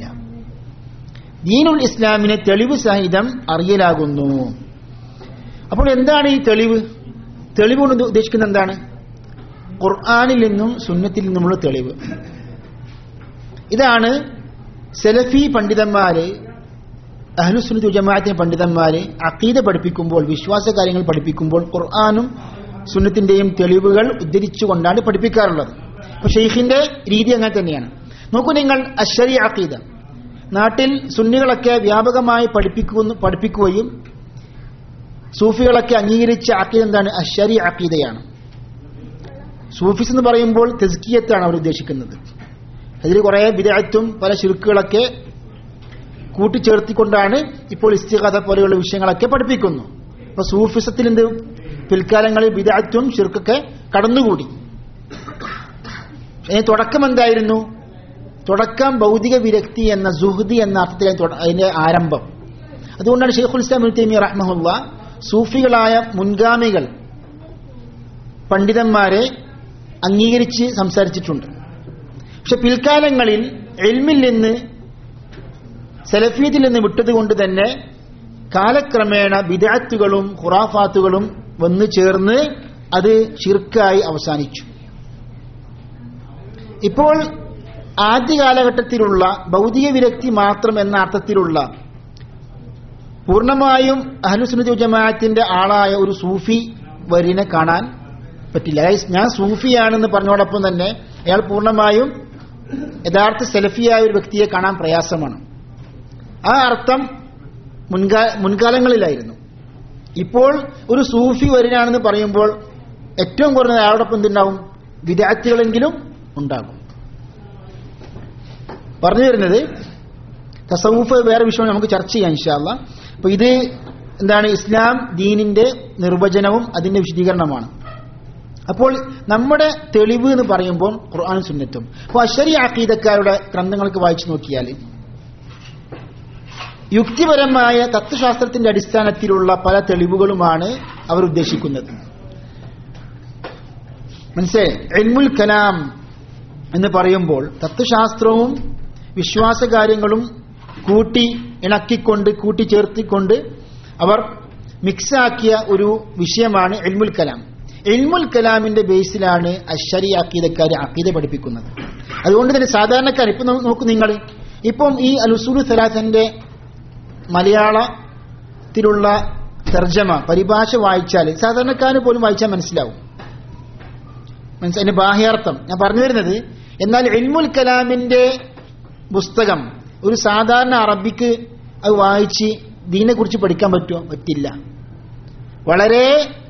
ദീനുൽ ഇസ്ലാമിനെ തെളിവ് സഹിതം അറിയലാകുന്നു അപ്പോൾ എന്താണ് ഈ തെളിവ് തെളിവ് കൊണ്ട് ഉദ്ദേശിക്കുന്നത് എന്താണ് ഖുർആാനിൽ നിന്നും സുന്നത്തിൽ നിന്നുമുള്ള തെളിവ് ഇതാണ് സെലഫി പണ്ഡിതന്മാര് അഹ്ലുസുന്നത്ത് ജമാഅത്തിന്റെ പണ്ഡിതന്മാര് അഖീദ പഠിപ്പിക്കുമ്പോൾ വിശ്വാസ കാര്യങ്ങൾ പഠിപ്പിക്കുമ്പോൾ ഖുർആാനും സുന്നത്തിന്റെയും തെളിവുകൾ ഉദ്ധരിച്ചുകൊണ്ടാണ് പഠിപ്പിക്കാറുള്ളത് അപ്പൊ ഷെയ്ഖിന്റെ രീതി അങ്ങനെ തന്നെയാണ് നോക്കൂ നിങ്ങൾ അഷരി അഖീദ നാട്ടിൽ സുന്നികളൊക്കെ വ്യാപകമായി പഠിപ്പിക്കുന്നു പഠിപ്പിക്കുകയും സൂഫികളൊക്കെ അംഗീകരിച്ച അഖീദ എന്താണ് അഷരി അഖീദയാണ് സൂഫിസ് എന്ന് പറയുമ്പോൾ തെസ്കിയത്താണ് അവർ ഉദ്ദേശിക്കുന്നത് അതിൽ കുറെ വിദഗ്ധത്തും പല ശിർക്കുകളൊക്കെ കൂട്ടിച്ചേർത്തിക്കൊണ്ടാണ് ഇപ്പോൾ ഇസ്തിഖാദ പോലെയുള്ള വിഷയങ്ങളൊക്കെ പഠിപ്പിക്കുന്നു അപ്പൊ സൂഫിസത്തിൽ എന്ത് പിൽക്കാലങ്ങളിൽ വിദഗ്ധത്തും ശിർക്കൊക്കെ കടന്നുകൂടി അതിന് തുടക്കം എന്തായിരുന്നു തുടക്കം ഭൗതിക വിരക്തി എന്ന സുഹൃതി എന്ന അർത്ഥത്തിൽ അതിന്റെ ആരംഭം അതുകൊണ്ടാണ് ഷെയ്ഖുൽ ഇസ്ലാം തൈമി റഹ്മുല്ല സൂഫികളായ മുൻഗാമികൾ പണ്ഡിതന്മാരെ അംഗീകരിച്ച് സംസാരിച്ചിട്ടുണ്ട് പക്ഷെ പിൽക്കാലങ്ങളിൽ എൽമിൽ നിന്ന് സെലഫീത്തിൽ നിന്ന് വിട്ടതുകൊണ്ട് തന്നെ കാലക്രമേണ വിദാത്തുകളും ഖുറാഫാത്തുകളും വന്നു ചേർന്ന് അത് ഷിർക്കായി അവസാനിച്ചു ഇപ്പോൾ ആദ്യ കാലഘട്ടത്തിലുള്ള ഭൗതിക വിരക്തി മാത്രം എന്ന അർത്ഥത്തിലുള്ള പൂർണ്ണമായും അഹ്ലുസുന്നത്ത് ജമാഅത്തിന്റെ ആളായ ഒരു സൂഫി വരിനെ കാണാൻ പറ്റില്ല അതായത് ഞാൻ സൂഫിയാണെന്ന് പറഞ്ഞോടൊപ്പം തന്നെ അയാൾ പൂർണ്ണമായും യഥാർത്ഥ സെലഫിയായ ഒരു വ്യക്തിയെ കാണാൻ പ്രയാസമാണ് ആ അർത്ഥം മുൻകാ മുൻകാലങ്ങളിലായിരുന്നു ഇപ്പോൾ ഒരു സൂഫി വരിനാണെന്ന് പറയുമ്പോൾ ഏറ്റവും കുറഞ്ഞത് അയാളോടൊപ്പം എന്തുണ്ടാവും വിദ്യാർത്ഥികളെങ്കിലും ഉണ്ടാകും പറഞ്ഞു വരുന്നത് തസവൂഫ് വേറെ വിഷയം നമുക്ക് ചർച്ച ചെയ്യാം ഇൻഷാല്ല അപ്പൊ ഇത് എന്താണ് ഇസ്ലാം ദീനിന്റെ നിർവചനവും അതിന്റെ വിശദീകരണമാണ് അപ്പോൾ നമ്മുടെ തെളിവ് എന്ന് പറയുമ്പോൾ ഖുർആൻ സുന്നത്തും അപ്പോൾ അശരി ആക്കീതക്കാരുടെ ഗ്രന്ഥങ്ങൾക്ക് വായിച്ചു നോക്കിയാൽ യുക്തിപരമായ തത്വശാസ്ത്രത്തിന്റെ അടിസ്ഥാനത്തിലുള്ള പല തെളിവുകളുമാണ് അവർ ഉദ്ദേശിക്കുന്നത് മനസ്സിലായി എൽമുൽ കലാം എന്ന് പറയുമ്പോൾ തത്വശാസ്ത്രവും വിശ്വാസകാര്യങ്ങളും കൂട്ടി ഇണക്കിക്കൊണ്ട് കൂട്ടിച്ചേർത്തിക്കൊണ്ട് അവർ മിക്സാക്കിയ ഒരു വിഷയമാണ് എൽമുൽ കലാം എൽമുൽ കലാമിന്റെ ബേസിലാണ് അശരി അക്കീതക്കാർ അക്കീത പഠിപ്പിക്കുന്നത് അതുകൊണ്ട് തന്നെ സാധാരണക്കാർ ഇപ്പൊ നോക്കൂ നിങ്ങൾ ഇപ്പം ഈ അലുസൂലു സലാസന്റെ മലയാളത്തിലുള്ള തർജമ പരിഭാഷ വായിച്ചാൽ സാധാരണക്കാരന് പോലും വായിച്ചാൽ മനസ്സിലാവും മനസ്സിലായി അതിന്റെ ബാഹ്യാർത്ഥം ഞാൻ പറഞ്ഞു വരുന്നത് എന്നാൽ എൽമുൽ കലാമിന്റെ പുസ്തകം ഒരു സാധാരണ അറബിക്ക് അത് വായിച്ച് ദീനെ കുറിച്ച് പഠിക്കാൻ പറ്റുമോ പറ്റില്ല വളരെ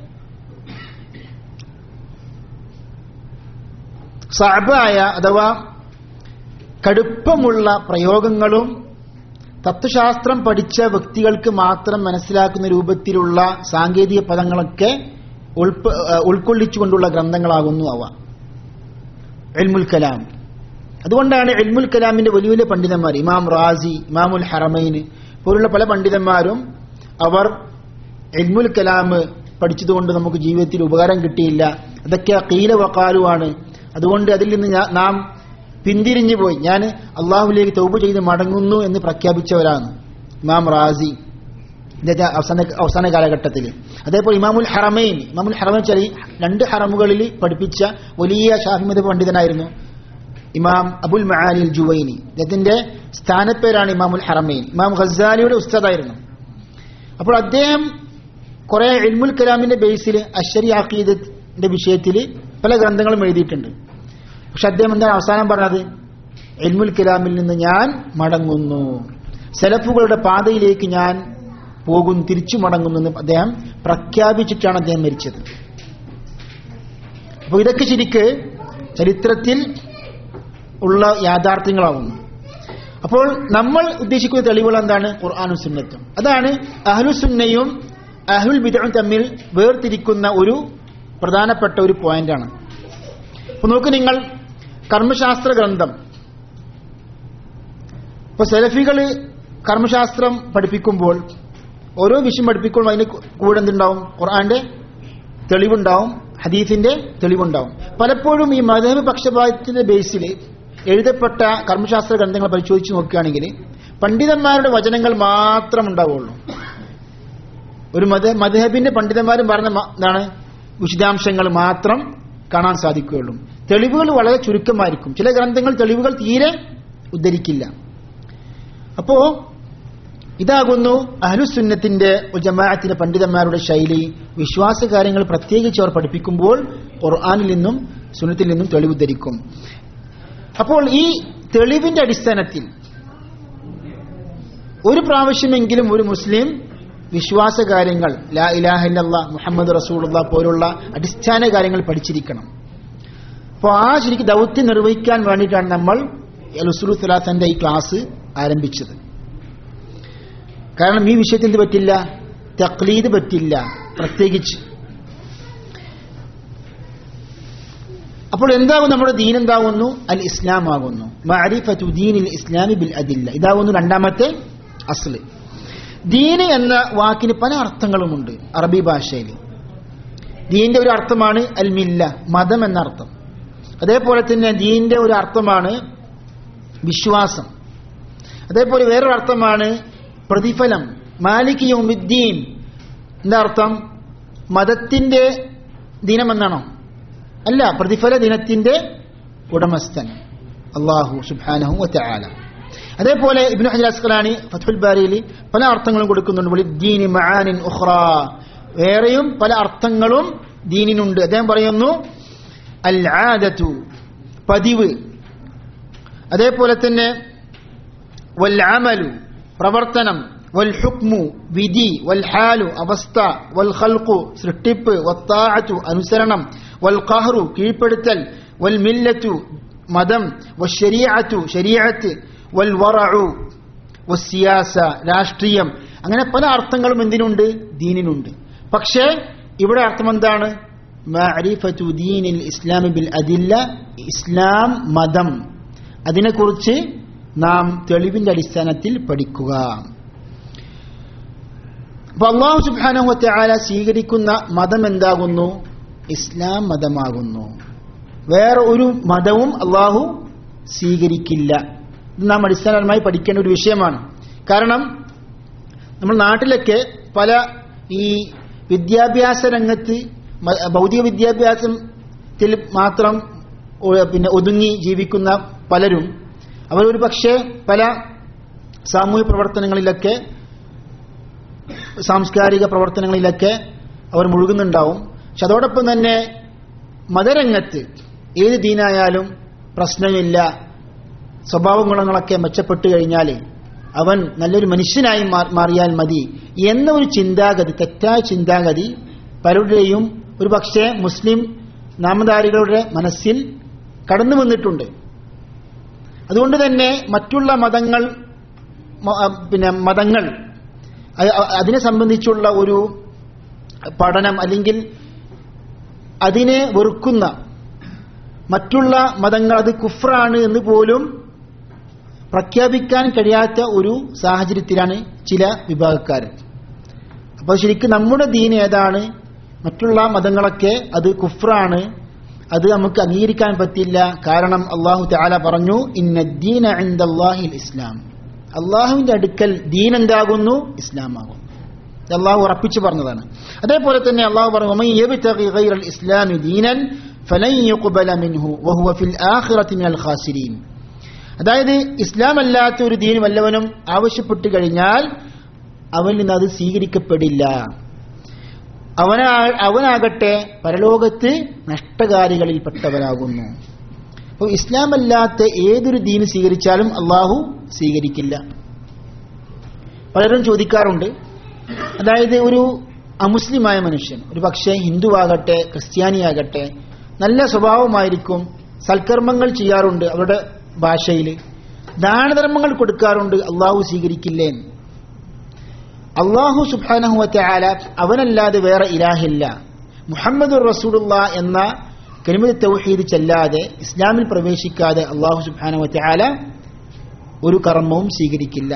സാബായ അഥവാ കടുപ്പമുള്ള പ്രയോഗങ്ങളും തത്വശാസ്ത്രം പഠിച്ച വ്യക്തികൾക്ക് മാത്രം മനസ്സിലാക്കുന്ന രൂപത്തിലുള്ള സാങ്കേതിക പദങ്ങളൊക്കെ ഉൾപ്പ ഉൾക്കൊള്ളിച്ചുകൊണ്ടുള്ള ഗ്രന്ഥങ്ങളാകുന്നു അവ എൽമുൽ കലാം അതുകൊണ്ടാണ് എൽമുൽ കലാമിന്റെ വലിയ വലിയ പണ്ഡിതന്മാർ ഇമാം റാസി ഇമാമുൽ ഹറമൈന് പോലുള്ള പല പണ്ഡിതന്മാരും അവർ എൽമുൽ കലാം പഠിച്ചതുകൊണ്ട് നമുക്ക് ജീവിതത്തിൽ ഉപകാരം കിട്ടിയില്ല അതൊക്കെ കീല വക്കാലുമാണ് അതുകൊണ്ട് അതിൽ നിന്ന് ഞാ- നാം പിന്തിരിഞ്ഞു പോയി ഞാൻ അള്ളാഹുലേക്ക് തൗബ ചെയ്ത് മടങ്ങുന്നു എന്ന് പ്രഖ്യാപിച്ചവരാണ് ഇമാം റാസി ഇദ്ദേഹത്തെ അവസാന അവസാന കാലഘട്ടത്തിൽ അതേപോലെ ഇമാമുൽ ഹറമൈൻ ഇമാമുൽ ഹറമൈൻ വെച്ചാൽ ഈ രണ്ട് ഹറമുകളിൽ പഠിപ്പിച്ച വലിയ ഷാഹിമദ് പണ്ഡിതനായിരുന്നു ഇമാം അബുൽ മഹാനിൽ ജുവൈനി അദ്ദേഹത്തിന്റെ സ്ഥാനപ്പേരാണ് ഇമാമുൽ ഹറമൈൻ ഇമാം ഖസാലിയുടെ ഉസ്താദായിരുന്നു അപ്പോൾ അദ്ദേഹം കുറെ ഇൽമുൽ കലാമിന്റെ ബേസിൽ അശ്വരി ആക്കീദത്തിന്റെ വിഷയത്തിൽ പല ഗ്രന്ഥങ്ങളും എഴുതിയിട്ടുണ്ട് പക്ഷെ അദ്ദേഹം എന്താണ് അവസാനം പറഞ്ഞത് ഇൽമുൽ കലാമിൽ നിന്ന് ഞാൻ മടങ്ങുന്നു സെലഫുകളുടെ പാതയിലേക്ക് ഞാൻ പോകുന്നു തിരിച്ചു മടങ്ങുന്നു എന്ന് അദ്ദേഹം പ്രഖ്യാപിച്ചിട്ടാണ് അദ്ദേഹം മരിച്ചത് അപ്പോൾ ഇതൊക്കെ ശരിക്ക് ചരിത്രത്തിൽ ഉള്ള യാഥാർത്ഥ്യങ്ങളാവുന്നു അപ്പോൾ നമ്മൾ ഉദ്ദേശിക്കുന്ന തെളിവുകൾ എന്താണ് ഖുർആാനും സുന്നത്തും അതാണ് അഹ്ലുസുന്നയും അഹ്ലുൽ ബിദും തമ്മിൽ വേർതിരിക്കുന്ന ഒരു പ്രധാനപ്പെട്ട ഒരു പോയിന്റാണ് അപ്പൊ നോക്ക് നിങ്ങൾ കർമ്മശാസ്ത്ര ഗ്രന്ഥം ഇപ്പൊ സെലഫികൾ കർമ്മശാസ്ത്രം പഠിപ്പിക്കുമ്പോൾ ഓരോ വിഷയം പഠിപ്പിക്കുമ്പോൾ അതിന് കൂടെ എന്തുണ്ടാവും ഖുർആന്റെ തെളിവുണ്ടാവും ഹദീഫിന്റെ തെളിവുണ്ടാവും പലപ്പോഴും ഈ മതേബ് പക്ഷപാതത്തിന്റെ ബേസിൽ എഴുതപ്പെട്ട കർമ്മശാസ്ത്ര ഗ്രന്ഥങ്ങൾ പരിശോധിച്ച് നോക്കുകയാണെങ്കിൽ പണ്ഡിതന്മാരുടെ വചനങ്ങൾ മാത്രം ഉണ്ടാവുള്ളൂ ഒരു മത മധബിന്റെ പണ്ഡിതന്മാരും പറഞ്ഞ മ- എന്താണ് വിശദാംശങ്ങൾ മാത്രം കാണാൻ സാധിക്കുകയുള്ളൂ തെളിവുകൾ വളരെ ചുരുക്കമായിരിക്കും ചില ഗ്രന്ഥങ്ങൾ തെളിവുകൾ തീരെ ഉദ്ധരിക്കില്ല അപ്പോ ഇതാകുന്നു അഹ്ലുസുന്നത്തിന്റെ ജമാഅത്തിന്റെ പണ്ഡിതന്മാരുടെ ശൈലി വിശ്വാസ കാര്യങ്ങൾ പ്രത്യേകിച്ച് അവർ പഠിപ്പിക്കുമ്പോൾ ഖുർആാനിൽ നിന്നും സുന്നത്തിൽ നിന്നും തെളിവുദ്ധരിക്കും അപ്പോൾ ഈ തെളിവിന്റെ അടിസ്ഥാനത്തിൽ ഒരു പ്രാവശ്യമെങ്കിലും ഒരു മുസ്ലിം വിശ്വാസ കാര്യങ്ങൾ ലാ ഇലാഹ ഇല്ലല്ലാ മുഹമ്മദ് റസൂലുള്ള പോലുള്ള അടിസ്ഥാന കാര്യങ്ങൾ പഠിച്ചിരിക്കണം അപ്പോൾ ആ ശരിക്കും ദൗത്യം നിർവഹിക്കാൻ വേണ്ടിയിട്ടാണ് നമ്മൾ അലുസുലു സലാത്തന്റെ ഈ ക്ലാസ് ആരംഭിച്ചത് കാരണം ഈ വിഷയത്തിൽ ഇത് പറ്റില്ല തക്ലീദ് പറ്റില്ല പ്രത്യേകിച്ച് അപ്പോൾ എന്താകും നമ്മുടെ ദീൻ എന്താകുന്നു അൽ ഇസ്ലാം ആകുന്നു മഅരിഫത്തു ദീനിൽ ഇസ്ലാമി ബിൽ അദില്ല ഇതാകുന്നു രണ്ടാമത്തെ അസ്ല് ദീന് എന്ന വാക്കിന് പല അർത്ഥങ്ങളുമുണ്ട് അറബി ഭാഷയിൽ ദീന്റെ ഒരു അർത്ഥമാണ് അൽ മില്ല മതം എന്ന അർത്ഥം അതേപോലെ തന്നെ ദീന്റെ ഒരു അർത്ഥമാണ് വിശ്വാസം അതേപോലെ വേറൊരു അർത്ഥമാണ് പ്രതിഫലം മാലിക് യൗമിദ്ദീൻ എന്താ അർത്ഥം മതത്തിന്റെ ദിനമെന്നാണോ അല്ല പ്രതിഫല ദിനത്തിന്റെ ഉടമസ്ഥൻ അള്ളാഹു സുബ്ഹാനഹു വതആല അതേപോലെ ഇബ്നു ഹജർ അസ്ഖലാനി ഫത്ഹുൽ ബാരിയിൽ പല അർത്ഥങ്ങളും കൊടുക്കുന്നുണ്ട് വലിദ്ദീനി മആനിൻ ഉഖ്റ വേറെയും പല അർത്ഥങ്ങളും ദീനിനുണ്ട് അദ്ദേഹം പറയുന്നു അൽ ആദത്തു പതിവ് അതേപോലെ തന്നെ വൽ അമലു പ്രവർത്തനം വൽ ഹുക്മു വിധി വൽ ഹാലു അവസ്ഥ വൽ ഖൽഖു സൃഷ്ടിപ്പ് വത്താഅത്തു അനുസരണം വൽ ഖഹ്റു കീഴ്പ്പെടുത്തൽ വൽ മില്ലത്തു മതം വശരീഅത്തു ശരീഅത്ത് വൽ വറഉ വസിയാസ രാഷ്ട്രീയം അങ്ങനെ പല അർത്ഥങ്ങളും എന്തിനുണ്ട് ദീനിനുണ്ട് പക്ഷേ ഇവിടെ അർത്ഥം എന്താണ് മഅരിഫത്തു ദീനിൽ ഇസ്ലാമി ബിൽ അദില്ല ഇസ്ലാം മതം അതിനെക്കുറിച്ച് നാം തെളിവിന്റെ അടിസ്ഥാനത്തിൽ പഠിക്കുക അപ്പൊ അള്ളാഹു സുബാനുവത്തെ ആല സ്വീകരിക്കുന്ന മതം എന്താകുന്നു ഇസ്ലാം മതമാകുന്നു വേറെ ഒരു മതവും അള്ളാഹു സ്വീകരിക്കില്ല ഇത് നാം അടിസ്ഥാനപരമായി പഠിക്കേണ്ട ഒരു വിഷയമാണ് കാരണം നമ്മൾ നാട്ടിലൊക്കെ പല ഈ വിദ്യാഭ്യാസ രംഗത്ത് മ- ഭൗതിക വിദ്യാഭ്യാസത്തിൽ മാത്രം ഒ- പിന്നെ ഒതുങ്ങി ജീവിക്കുന്ന പലരും അവരൊരു പക്ഷേ പല സാമൂഹ്യ പ്രവർത്തനങ്ങളിലൊക്കെ സാംസ്കാരിക പ്രവർത്തനങ്ങളിലൊക്കെ അവർ മുഴുകുന്നുണ്ടാവും പക്ഷെ അതോടൊപ്പം തന്നെ മതരംഗത്ത് ഏത് ദീനായാലും പ്രശ്നമില്ല സ്വഭാവ ഗുണങ്ങളൊക്കെ മെച്ചപ്പെട്ടു കഴിഞ്ഞാൽ അവൻ നല്ലൊരു മനുഷ്യനായി മാ- മാറിയാൽ മതി എന്ന ഒരു ചിന്താഗതി തെറ്റായ ചിന്താഗതി പലരുടെയും ഒരു പക്ഷേ മുസ്ലിം നാമധാരികളുടെ മനസ്സിൽ കടന്നു വന്നിട്ടുണ്ട് അതുകൊണ്ട് തന്നെ മറ്റുള്ള മതങ്ങൾ മ- ആ, പിന്നെ മതങ്ങൾ അ- അ- അതിനെ സംബന്ധിച്ചുള്ള ഒരു പഠനം അല്ലെങ്കിൽ അതിനെ വെറുക്കുന്ന മറ്റുള്ള മതങ്ങൾ അത് കുഫ്രാണ് എന്ന് പോലും പ്രഖ്യാപിക്കാൻ കഴിയാത്ത ഒരു സാഹചര്യത്തിലാണ് ചില വിഭാഗക്കാർ അപ്പോൾ ശരിക്കും നമ്മുടെ ദീൻ ഏതാണ് മറ്റുള്ള മതങ്ങളൊക്കെ അത് കുഫ്രാണ് അത് നമുക്ക് അംഗീകരിക്കാൻ പറ്റില്ല കാരണം അള്ളാഹു താല പറഞ്ഞു ഇന്ന ദീന അള്ളാഹിൽ ഇസ്ലാം അള്ളാഹുവിന്റെ അടുക്കൽ ദീൻ എന്താകുന്നു ഇസ്ലാമാകുന്നു ഇത് അള്ളാഹു ഉറപ്പിച്ചു പറഞ്ഞതാണ് അതേപോലെ തന്നെ അള്ളാഹു പറഞ്ഞു "വമൻ യബ്തഗി ഗൈറൽ ഇസ്ലാമി ദീനൻ ഫലൻ യുഖ്ബല മിൻഹു വഹുവ ഫിൽ ആഖിറതി മിനൽ ഖാസിരീൻ അതായത് ഇസ്ലാം അല്ലാത്ത ഒരു ദീൻ വല്ലവനും ആവശ്യപ്പെട്ടു കഴിഞ്ഞാൽ അവനിൽ നിന്ന് അത് സ്വീകരിക്കപ്പെടില്ല അവനാ അവനാകട്ടെ പരലോകത്ത് നഷ്ടകാരികളിൽപ്പെട്ടവനാകുന്നു അപ്പോൾ ഇസ്ലാം അല്ലാത്ത ഏതൊരു ദീൻ സ്വീകരിച്ചാലും അള്ളാഹു സ്വീകരിക്കില്ല പലരും ചോദിക്കാറുണ്ട് അതായത് ഒരു അമുസ്ലിമായ മനുഷ്യൻ ഒരു പക്ഷേ ഹിന്ദുവാകട്ടെ ക്രിസ്ത്യാനിയാകട്ടെ നല്ല സ്വഭാവമായിരിക്കും സൽക്കർമ്മങ്ങൾ ചെയ്യാറുണ്ട് അവരുടെ ഭാഷയിൽ ദാനധർമ്മങ്ങൾ കൊടുക്കാറുണ്ട് അള്ളാഹു സ്വീകരിക്കില്ലേ അള്ളാഹു സുബാനഹുവത്തെ ആല അവനല്ലാതെ വേറെ ഇലാഹില്ല മുഹമ്മദ് റസൂലുള്ള എന്ന കലിമത് തൗഹീദ് ചെല്ലാതെ ഇസ്ലാമിൽ പ്രവേശിക്കാതെ അള്ളാഹു സുബാനഹുവത്തെ ആല ഒരു കർമ്മവും സ്വീകരിക്കില്ല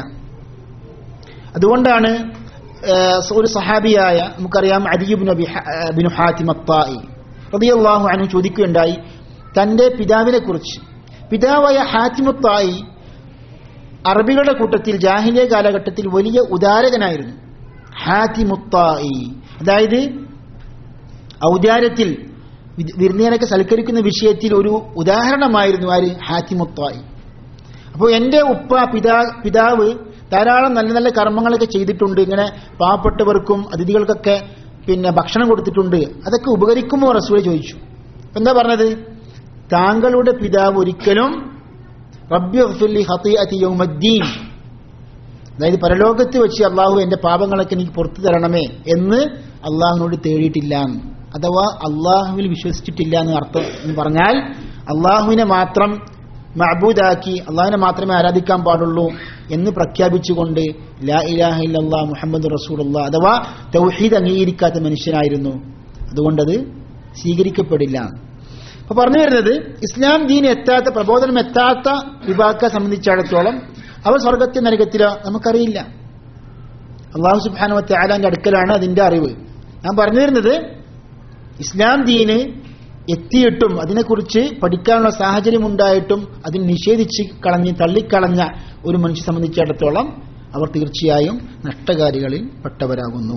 അതുകൊണ്ടാണ് ഏഹ്, ഒരു സഹാബിയായ നമുക്കറിയാം അദിയുബിൻ ബിൻ ഹാത്തിം അത്തായി റളിയല്ലാഹു അൻഹു ചോദിക്കുകയുണ്ടായി തന്റെ പിതാവിനെ കുറിച്ച് പിതാവായ ഹാത്തിമുത്തായി അറബികളുടെ കൂട്ടത്തിൽ ജാഹിലിയ കാലഘട്ടത്തിൽ വലിയ ഉദാരകനായിരുന്നു ഹാത്തിമുത്തായി അതായത് ഔദാര്യത്തിൽ വി- വിരുന്നുകാരൊക്കെ സൽക്കരിക്കുന്ന വിഷയത്തിൽ ഒരു ഉദാഹരണമായിരുന്നു ആര് ഹാത്തിമുത്തായി അപ്പോൾ എൻ്റെ ഉപ്പ പിതാ പിതാവ് ധാരാളം നല്ല നല്ല കർമ്മങ്ങളൊക്കെ ചെയ്തിട്ടുണ്ട് ഇങ്ങനെ പാവപ്പെട്ടവർക്കും അതിഥികൾക്കൊക്കെ പിന്നെ ഭക്ഷണം കൊടുത്തിട്ടുണ്ട് അതൊക്കെ ഉപകരിക്കുമോ റസൂൽ ചോദിച്ചു അപ്പൊ എന്താ പറഞ്ഞത് താങ്കളുടെ പിതാവ് ഒരിക്കലും റബ്ബി ഗഫിർലി ഖതീഅതി യൗമദ്ദീൻ അതായത് പരലോകത്ത് വെച്ച് അള്ളാഹു എന്റെ പാപങ്ങളൊക്കെ എനിക്ക് പുറത്തു തരണമേ എന്ന് അള്ളാഹുവിനോട് തേടിയിട്ടില്ല എന്ന്. അഥവാ അള്ളാഹുവിൽ വിശ്വസിച്ചിട്ടില്ല എന്ന് അർത്ഥം എന്ന് പറഞ്ഞാൽ അള്ളാഹുവിനെ മാത്രം മഅബൂദാക്കി അള്ളാഹിനെ മാത്രമേ ആരാധിക്കാൻ പാടുള്ളൂ എന്ന് പ്രഖ്യാപിച്ചുകൊണ്ട് ലാ ഇലാഹ ഇല്ലല്ലാ മുഹമ്മദ് റസൂലുള്ള അഥവാ തൗഹീദ് അംഗീകരിക്കാത്ത മനുഷ്യനായിരുന്നു അതുകൊണ്ടത് സ്വീകരിക്കപ്പെടില്ല അപ്പൊ പറഞ്ഞു വരുന്നത് ഇസ്ലാം ദീൻ എത്താത്ത പ്രബോധനം എത്താത്ത വിഭാഗത്തെ സംബന്ധിച്ചിടത്തോളം അവർ സ്വർഗത്തെ നരകത്തിലോ നമുക്കറിയില്ല അള്ളാഹു സുബാനുവത്തെ ആലാന്റെ അടുക്കലാണ് അതിന്റെ അറിവ് ഞാൻ പറഞ്ഞു വരുന്നത് ഇസ്ലാം ദീന് എത്തിയിട്ടും അതിനെക്കുറിച്ച് പഠിക്കാനുള്ള സാഹചര്യം ഉണ്ടായിട്ടും അതിന് നിഷേധിച്ച് കളഞ്ഞ് തള്ളിക്കളഞ്ഞ ഒരു മനുഷ്യ സംബന്ധിച്ചിടത്തോളം അവർ തീർച്ചയായും നഷ്ടകാരികളിൽ പെട്ടവരാകുന്നു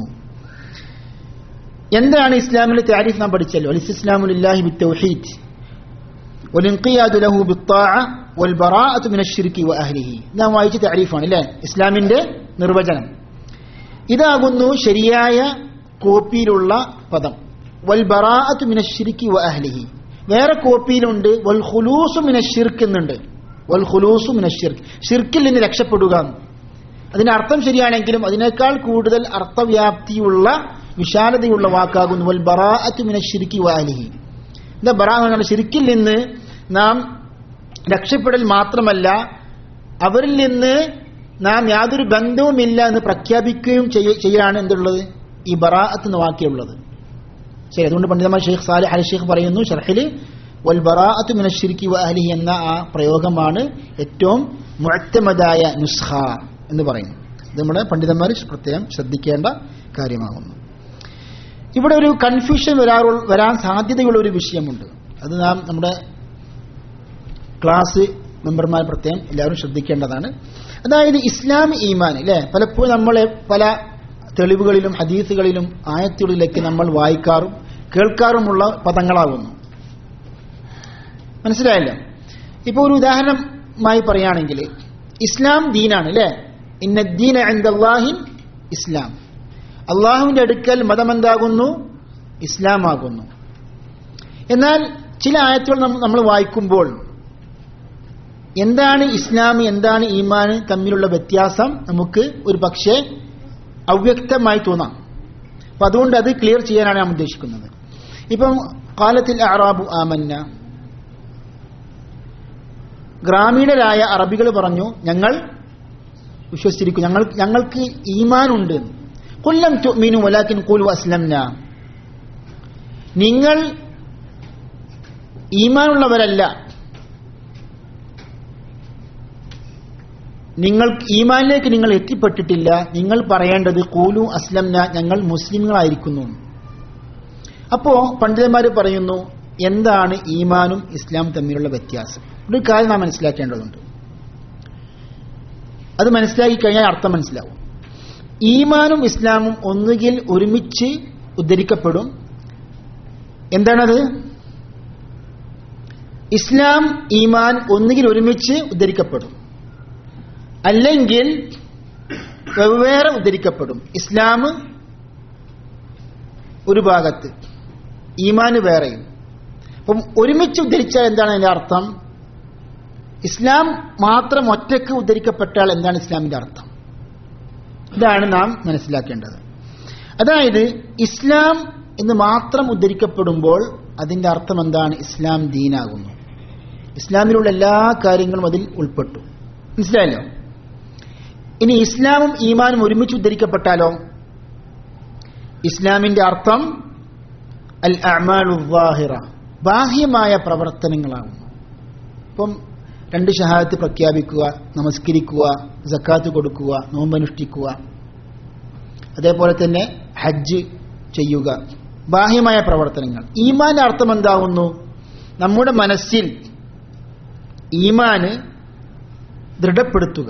എന്താണ് ഇസ്ലാമിലെ താരിഫ് നാം പഠിച്ചല്ലോ അലിസ്ലാമുലില്ലാഹി ബി തൗഹീദ് والانقياد له بالطاعة والبراءة من الشرك وأهله നാം വായിച്ച താരിഫാണ് അല്ലേ ഇസ്ലാമിന്റെ നിർവചനം ഇതാകുന്നു ശരിയായ കോപ്പിയിലുള്ള പദം വൽ ബറാഅത്തു മിന ഷിർക്കി വ അഹ്ലിഹി വേറെ കോപ്പിയിലുണ്ട് വൽ ഖുലൂസു മിന ഷിർക്ക് എന്നുണ്ട് വൽ ഖുലൂസു മിന ഷിർക്ക് ഷിർക്കിൽ നിന്ന് രക്ഷപ്പെടുക എന്ന്. അതിന്റെ അർത്ഥം ശരിയാണെങ്കിലും അതിനേക്കാൾ കൂടുതൽ അർത്ഥവ്യാപ്തിയുള്ള വിശാലതയുള്ള വാക്കാകുന്നു വൽ ബറാഅത്തു മിന ഷിർക്കി വ അഹ്ലിഹി എന്താ ബറാ എന്ന് പറഞ്ഞാൽ ഷിർക്കിൽ നിന്ന് നാം രക്ഷപ്പെടൽ മാത്രമല്ല അവരിൽ നിന്ന് നാം യാതൊരു ബന്ധവുമില്ല എന്ന് പ്രഖ്യാപിക്കുകയും ചെയ്യ- ചെയ്യലാണ് എന്തുള്ളത് ഈ ബറാഅത്ത് എന്ന വാക്യമുള്ളത് ശരി അതുകൊണ്ട് പണ്ഡിതമായ ഷെയ്ഖ് സാലിഹ് അലി ഷെയ്ഖ് പറയുന്നു ഷർഹില് വൽ ബറാഅത്ത് മിന ഷിർക്കി വ അഹ്ലിഹി എന്ന ആ പ്രയോഗമാണ് ഏറ്റവും മുഅത്തമദായ നുസ്ഖ എന്ന് പറയുന്നു ഇത് നമ്മുടെ പണ്ഡിതന്മാർ പ്രത്യേകം ശ്രദ്ധിക്കേണ്ട കാര്യമാകുന്നു ഇവിടെ ഒരു കൺഫ്യൂഷൻ വരാറു വരാൻ സാധ്യതയുള്ള ഒരു വിഷയമുണ്ട് അത് നാം നമ്മുടെ ക്ലാസ് മെമ്പർമാർ പ്രത്യേകം എല്ലാവരും ശ്രദ്ധിക്കേണ്ടതാണ് അതായത് ഇസ്ലാം ഈമാൻ അല്ലേ പലപ്പോഴും നമ്മൾ പല തെളിവുകളിലും ഹദീസുകളിലും ആയത്തുകളിലേക്ക് നമ്മൾ വായിക്കാറും കേൾക്കാറുമുള്ള പദങ്ങളാകുന്നു മനസ്സിലായല്ലോ ഇപ്പോൾ ഒരു ഉദാഹരണമായി പറയുകയാണെങ്കിൽ ഇസ്ലാം ദീനാണ് അല്ലേ ഇന്നദ്ദീന അൻദല്ലാഹിൻ ഇസ്ലാം അള്ളാഹുവിന്റെ അടുക്കൽ മതം എന്താകുന്നു ഇസ്ലാമാകുന്നു എന്നാൽ ചില ആയത്തുകൾ നമ്മ- നമ്മൾ വായിക്കുമ്പോൾ എന്താണ് ഇസ്ലാം എന്താണ് ഈമാൻ തമ്മിലുള്ള വ്യത്യാസം നമുക്ക് ഒരു പക്ഷേ അവ്യക്തമായി തോന്നാം അപ്പൊ അതുകൊണ്ട് അത് ക്ലിയർ ചെയ്യാനാണ് നാം ഉദ്ദേശിക്കുന്നത് ഇപ്പം കാലത്തിൽ അറാബു ആമന്ന ഗ്രാമീണരായ അറബികൾ പറഞ്ഞു ഞങ്ങൾ വിശ്വസിച്ചിരിക്കും ഞങ്ങൾ ഞങ്ങൾക്ക് ഈമാനുണ്ട് കൊല്ലം തുഅ്മിനു വലാക്കിൻ ഖൂലു അസ്ലംന നിങ്ങൾ ഈമാനുള്ളവരല്ല നിങ്ങൾ ഈമാനിലേക്ക് നിങ്ങൾ എത്തിപ്പെട്ടിട്ടില്ല നിങ്ങൾ പറയേണ്ടത് കൂലു അസ്ലംന ഞങ്ങൾ മുസ്ലിങ്ങളായിരിക്കുന്നു അപ്പോ പണ്ഡിതന്മാർ പറയുന്നു എന്താണ് ഈമാനും ഇസ്ലാം തമ്മിലുള്ള വ്യത്യാസം ഒരു കാര്യം നാം മനസ്സിലാക്കേണ്ടതുണ്ട് അത് മനസ്സിലാക്കി കഴിഞ്ഞാൽ അർത്ഥം മനസ്സിലാവും ഈമാനും ഇസ്ലാമും ഒന്നുകിൽ ഒരുമിച്ച് ഉദ്ധരിക്കപ്പെടും എന്താണത് ഇസ്ലാം ഈമാൻ ഒന്നുകിൽ ഒരുമിച്ച് ഉദ്ധരിക്കപ്പെടും അല്ലെങ്കിൽ വെവ്വേറെ ഉദ്ധരിക്കപ്പെടും ഇസ്ലാം ഒരു ഭാഗത്ത് ഈമാന് വേറെയും അപ്പം ഒരുമിച്ച് ഉദ്ധരിച്ചാൽ എന്താണ് അതിന്റെ അർത്ഥം ഇസ്ലാം മാത്രം ഒറ്റയ്ക്ക് ഉദ്ധരിക്കപ്പെട്ടാൽ എന്താണ് ഇസ്ലാമിന്റെ അർത്ഥം ഇതാണ് നാം മനസ്സിലാക്കേണ്ടത് അതായത് ഇസ്ലാം എന്ന് മാത്രം ഉദ്ധരിക്കപ്പെടുമ്പോൾ അതിന്റെ അർത്ഥം എന്താണ് ഇസ്ലാം ദീനാകുന്നു ഇസ്ലാമിലുള്ള എല്ലാ കാര്യങ്ങളും അതിൽ ഉൾപ്പെട്ടു മനസ്സിലായല്ലോ ഇനി ഇസ്ലാമും ഈമാനും ഒരുമിച്ച് ഉദ്ധരിക്കപ്പെട്ടാലോ ഇസ്ലാമിന്റെ അർത്ഥം അൽ അമാലു വാഹിറ ബാഹ്യമായ പ്രവർത്തനങ്ങളാകുന്നു ഇപ്പം രണ്ട് ഷഹാദത്ത് പ്രഖ്യാപിക്കുക നമസ്കരിക്കുക ജക്കാത്ത് കൊടുക്കുക നോമ്പനുഷ്ഠിക്കുക അതേപോലെ തന്നെ ഹജ്ജ് ചെയ്യുക ബാഹ്യമായ പ്രവർത്തനങ്ങൾ ഈമാന്റെ അർത്ഥം എന്താകുന്നു നമ്മുടെ മനസ്സിൽ ഈമാന് ദൃഢപ്പെടുത്തുക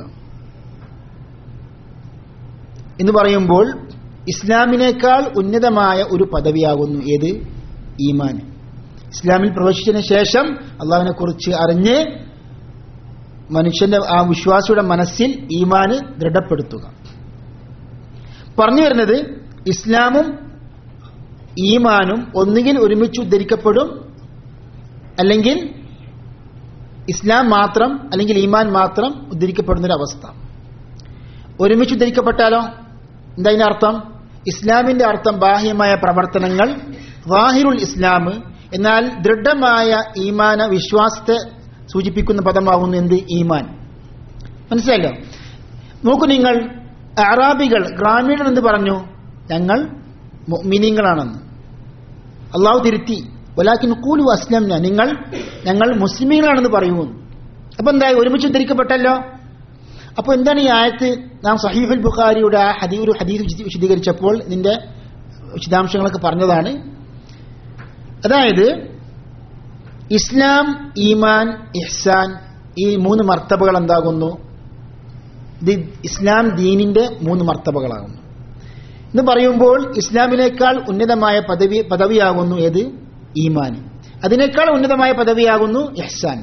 എന്ന് പറയുമ്പോൾ ഇസ്ലാമിനേക്കാൾ ഉന്നതമായ ഒരു പദവിയാകുന്നു ഏത് ഈമാൻ ഇസ്ലാമിൽ പ്രവേശിച്ചതിന് ശേഷം അള്ളാഹിനെ കുറിച്ച് അറിഞ്ഞ് മനുഷ്യന്റെ ആ വിശ്വാസിയുടെ മനസ്സിൽ ഈമാന് ദൃഢപ്പെടുത്തുക പറഞ്ഞു വരുന്നത് ഇസ്ലാമും ഈമാനും ഒന്നുകിൽ ഒരുമിച്ച് ഉദ്ധരിക്കപ്പെടും അല്ലെങ്കിൽ ഇസ്ലാം മാത്രം അല്ലെങ്കിൽ ഈമാൻ മാത്രം ഉദ്ധരിക്കപ്പെടുന്നൊരവസ്ഥ ഒരുമിച്ച് ഉദ്ധരിക്കപ്പെട്ടാലോ എന്താ അതിന്റെ അർത്ഥം ഇസ്ലാമിന്റെ അർത്ഥം ബാഹ്യമായ പ്രവർത്തനങ്ങൾ വാഹിറുൽ ഇസ്ലാം എന്നാൽ ദൃഢമായ ഈമാന വിശ്വാസത്തെ സൂചിപ്പിക്കുന്ന പദമാകുന്നു എന്ത് ഈമാൻ മനസ്സിലല്ലോ നോക്കൂ നിങ്ങൾ അറാബികൾ ഗ്രാമീണർ എന്ന് പറഞ്ഞു ഞങ്ങൾ മിനിങ്ങളാണെന്ന് അള്ളാഹു തിരുത്തി വലാക്കിൻ കൂലു അസ്ലംന നിങ്ങൾ ഞങ്ങൾ മുസ്ലിമീങ്ങളാണെന്ന് പറയുന്നു അപ്പൊ എന്തായി ഒരുമിച്ച് ഉദ്ധരിക്കപ്പെട്ടല്ലോ അപ്പൊ എന്താണ് ഈ ആയത്ത് നാം സഹീഫുൽ ബുഖാരിയുടെ ആ ഹദീ ഒരു ഹദീസ് വിശദീ- വിശദീകരിച്ചപ്പോൾ ഇതിന്റെ വിശദാംശങ്ങളൊക്കെ പറഞ്ഞതാണ് അതായത് ഇസ്ലാം ഈമാൻ ഇഹ്സാൻ ഈ മൂന്ന് മർത്തബകൾ എന്താകുന്നു ഇത് ഇസ്ലാം ദീനിന്റെ മൂന്ന് മർത്തബകളാകുന്നു എന്ന് പറയുമ്പോൾ ഇസ്ലാമിനേക്കാൾ ഉന്നതമായ പദവി പദവിയാകുന്നു ഏത് ഈമാൻ അതിനേക്കാൾ ഉന്നതമായ പദവിയാകുന്നു ഇഹ്സാൻ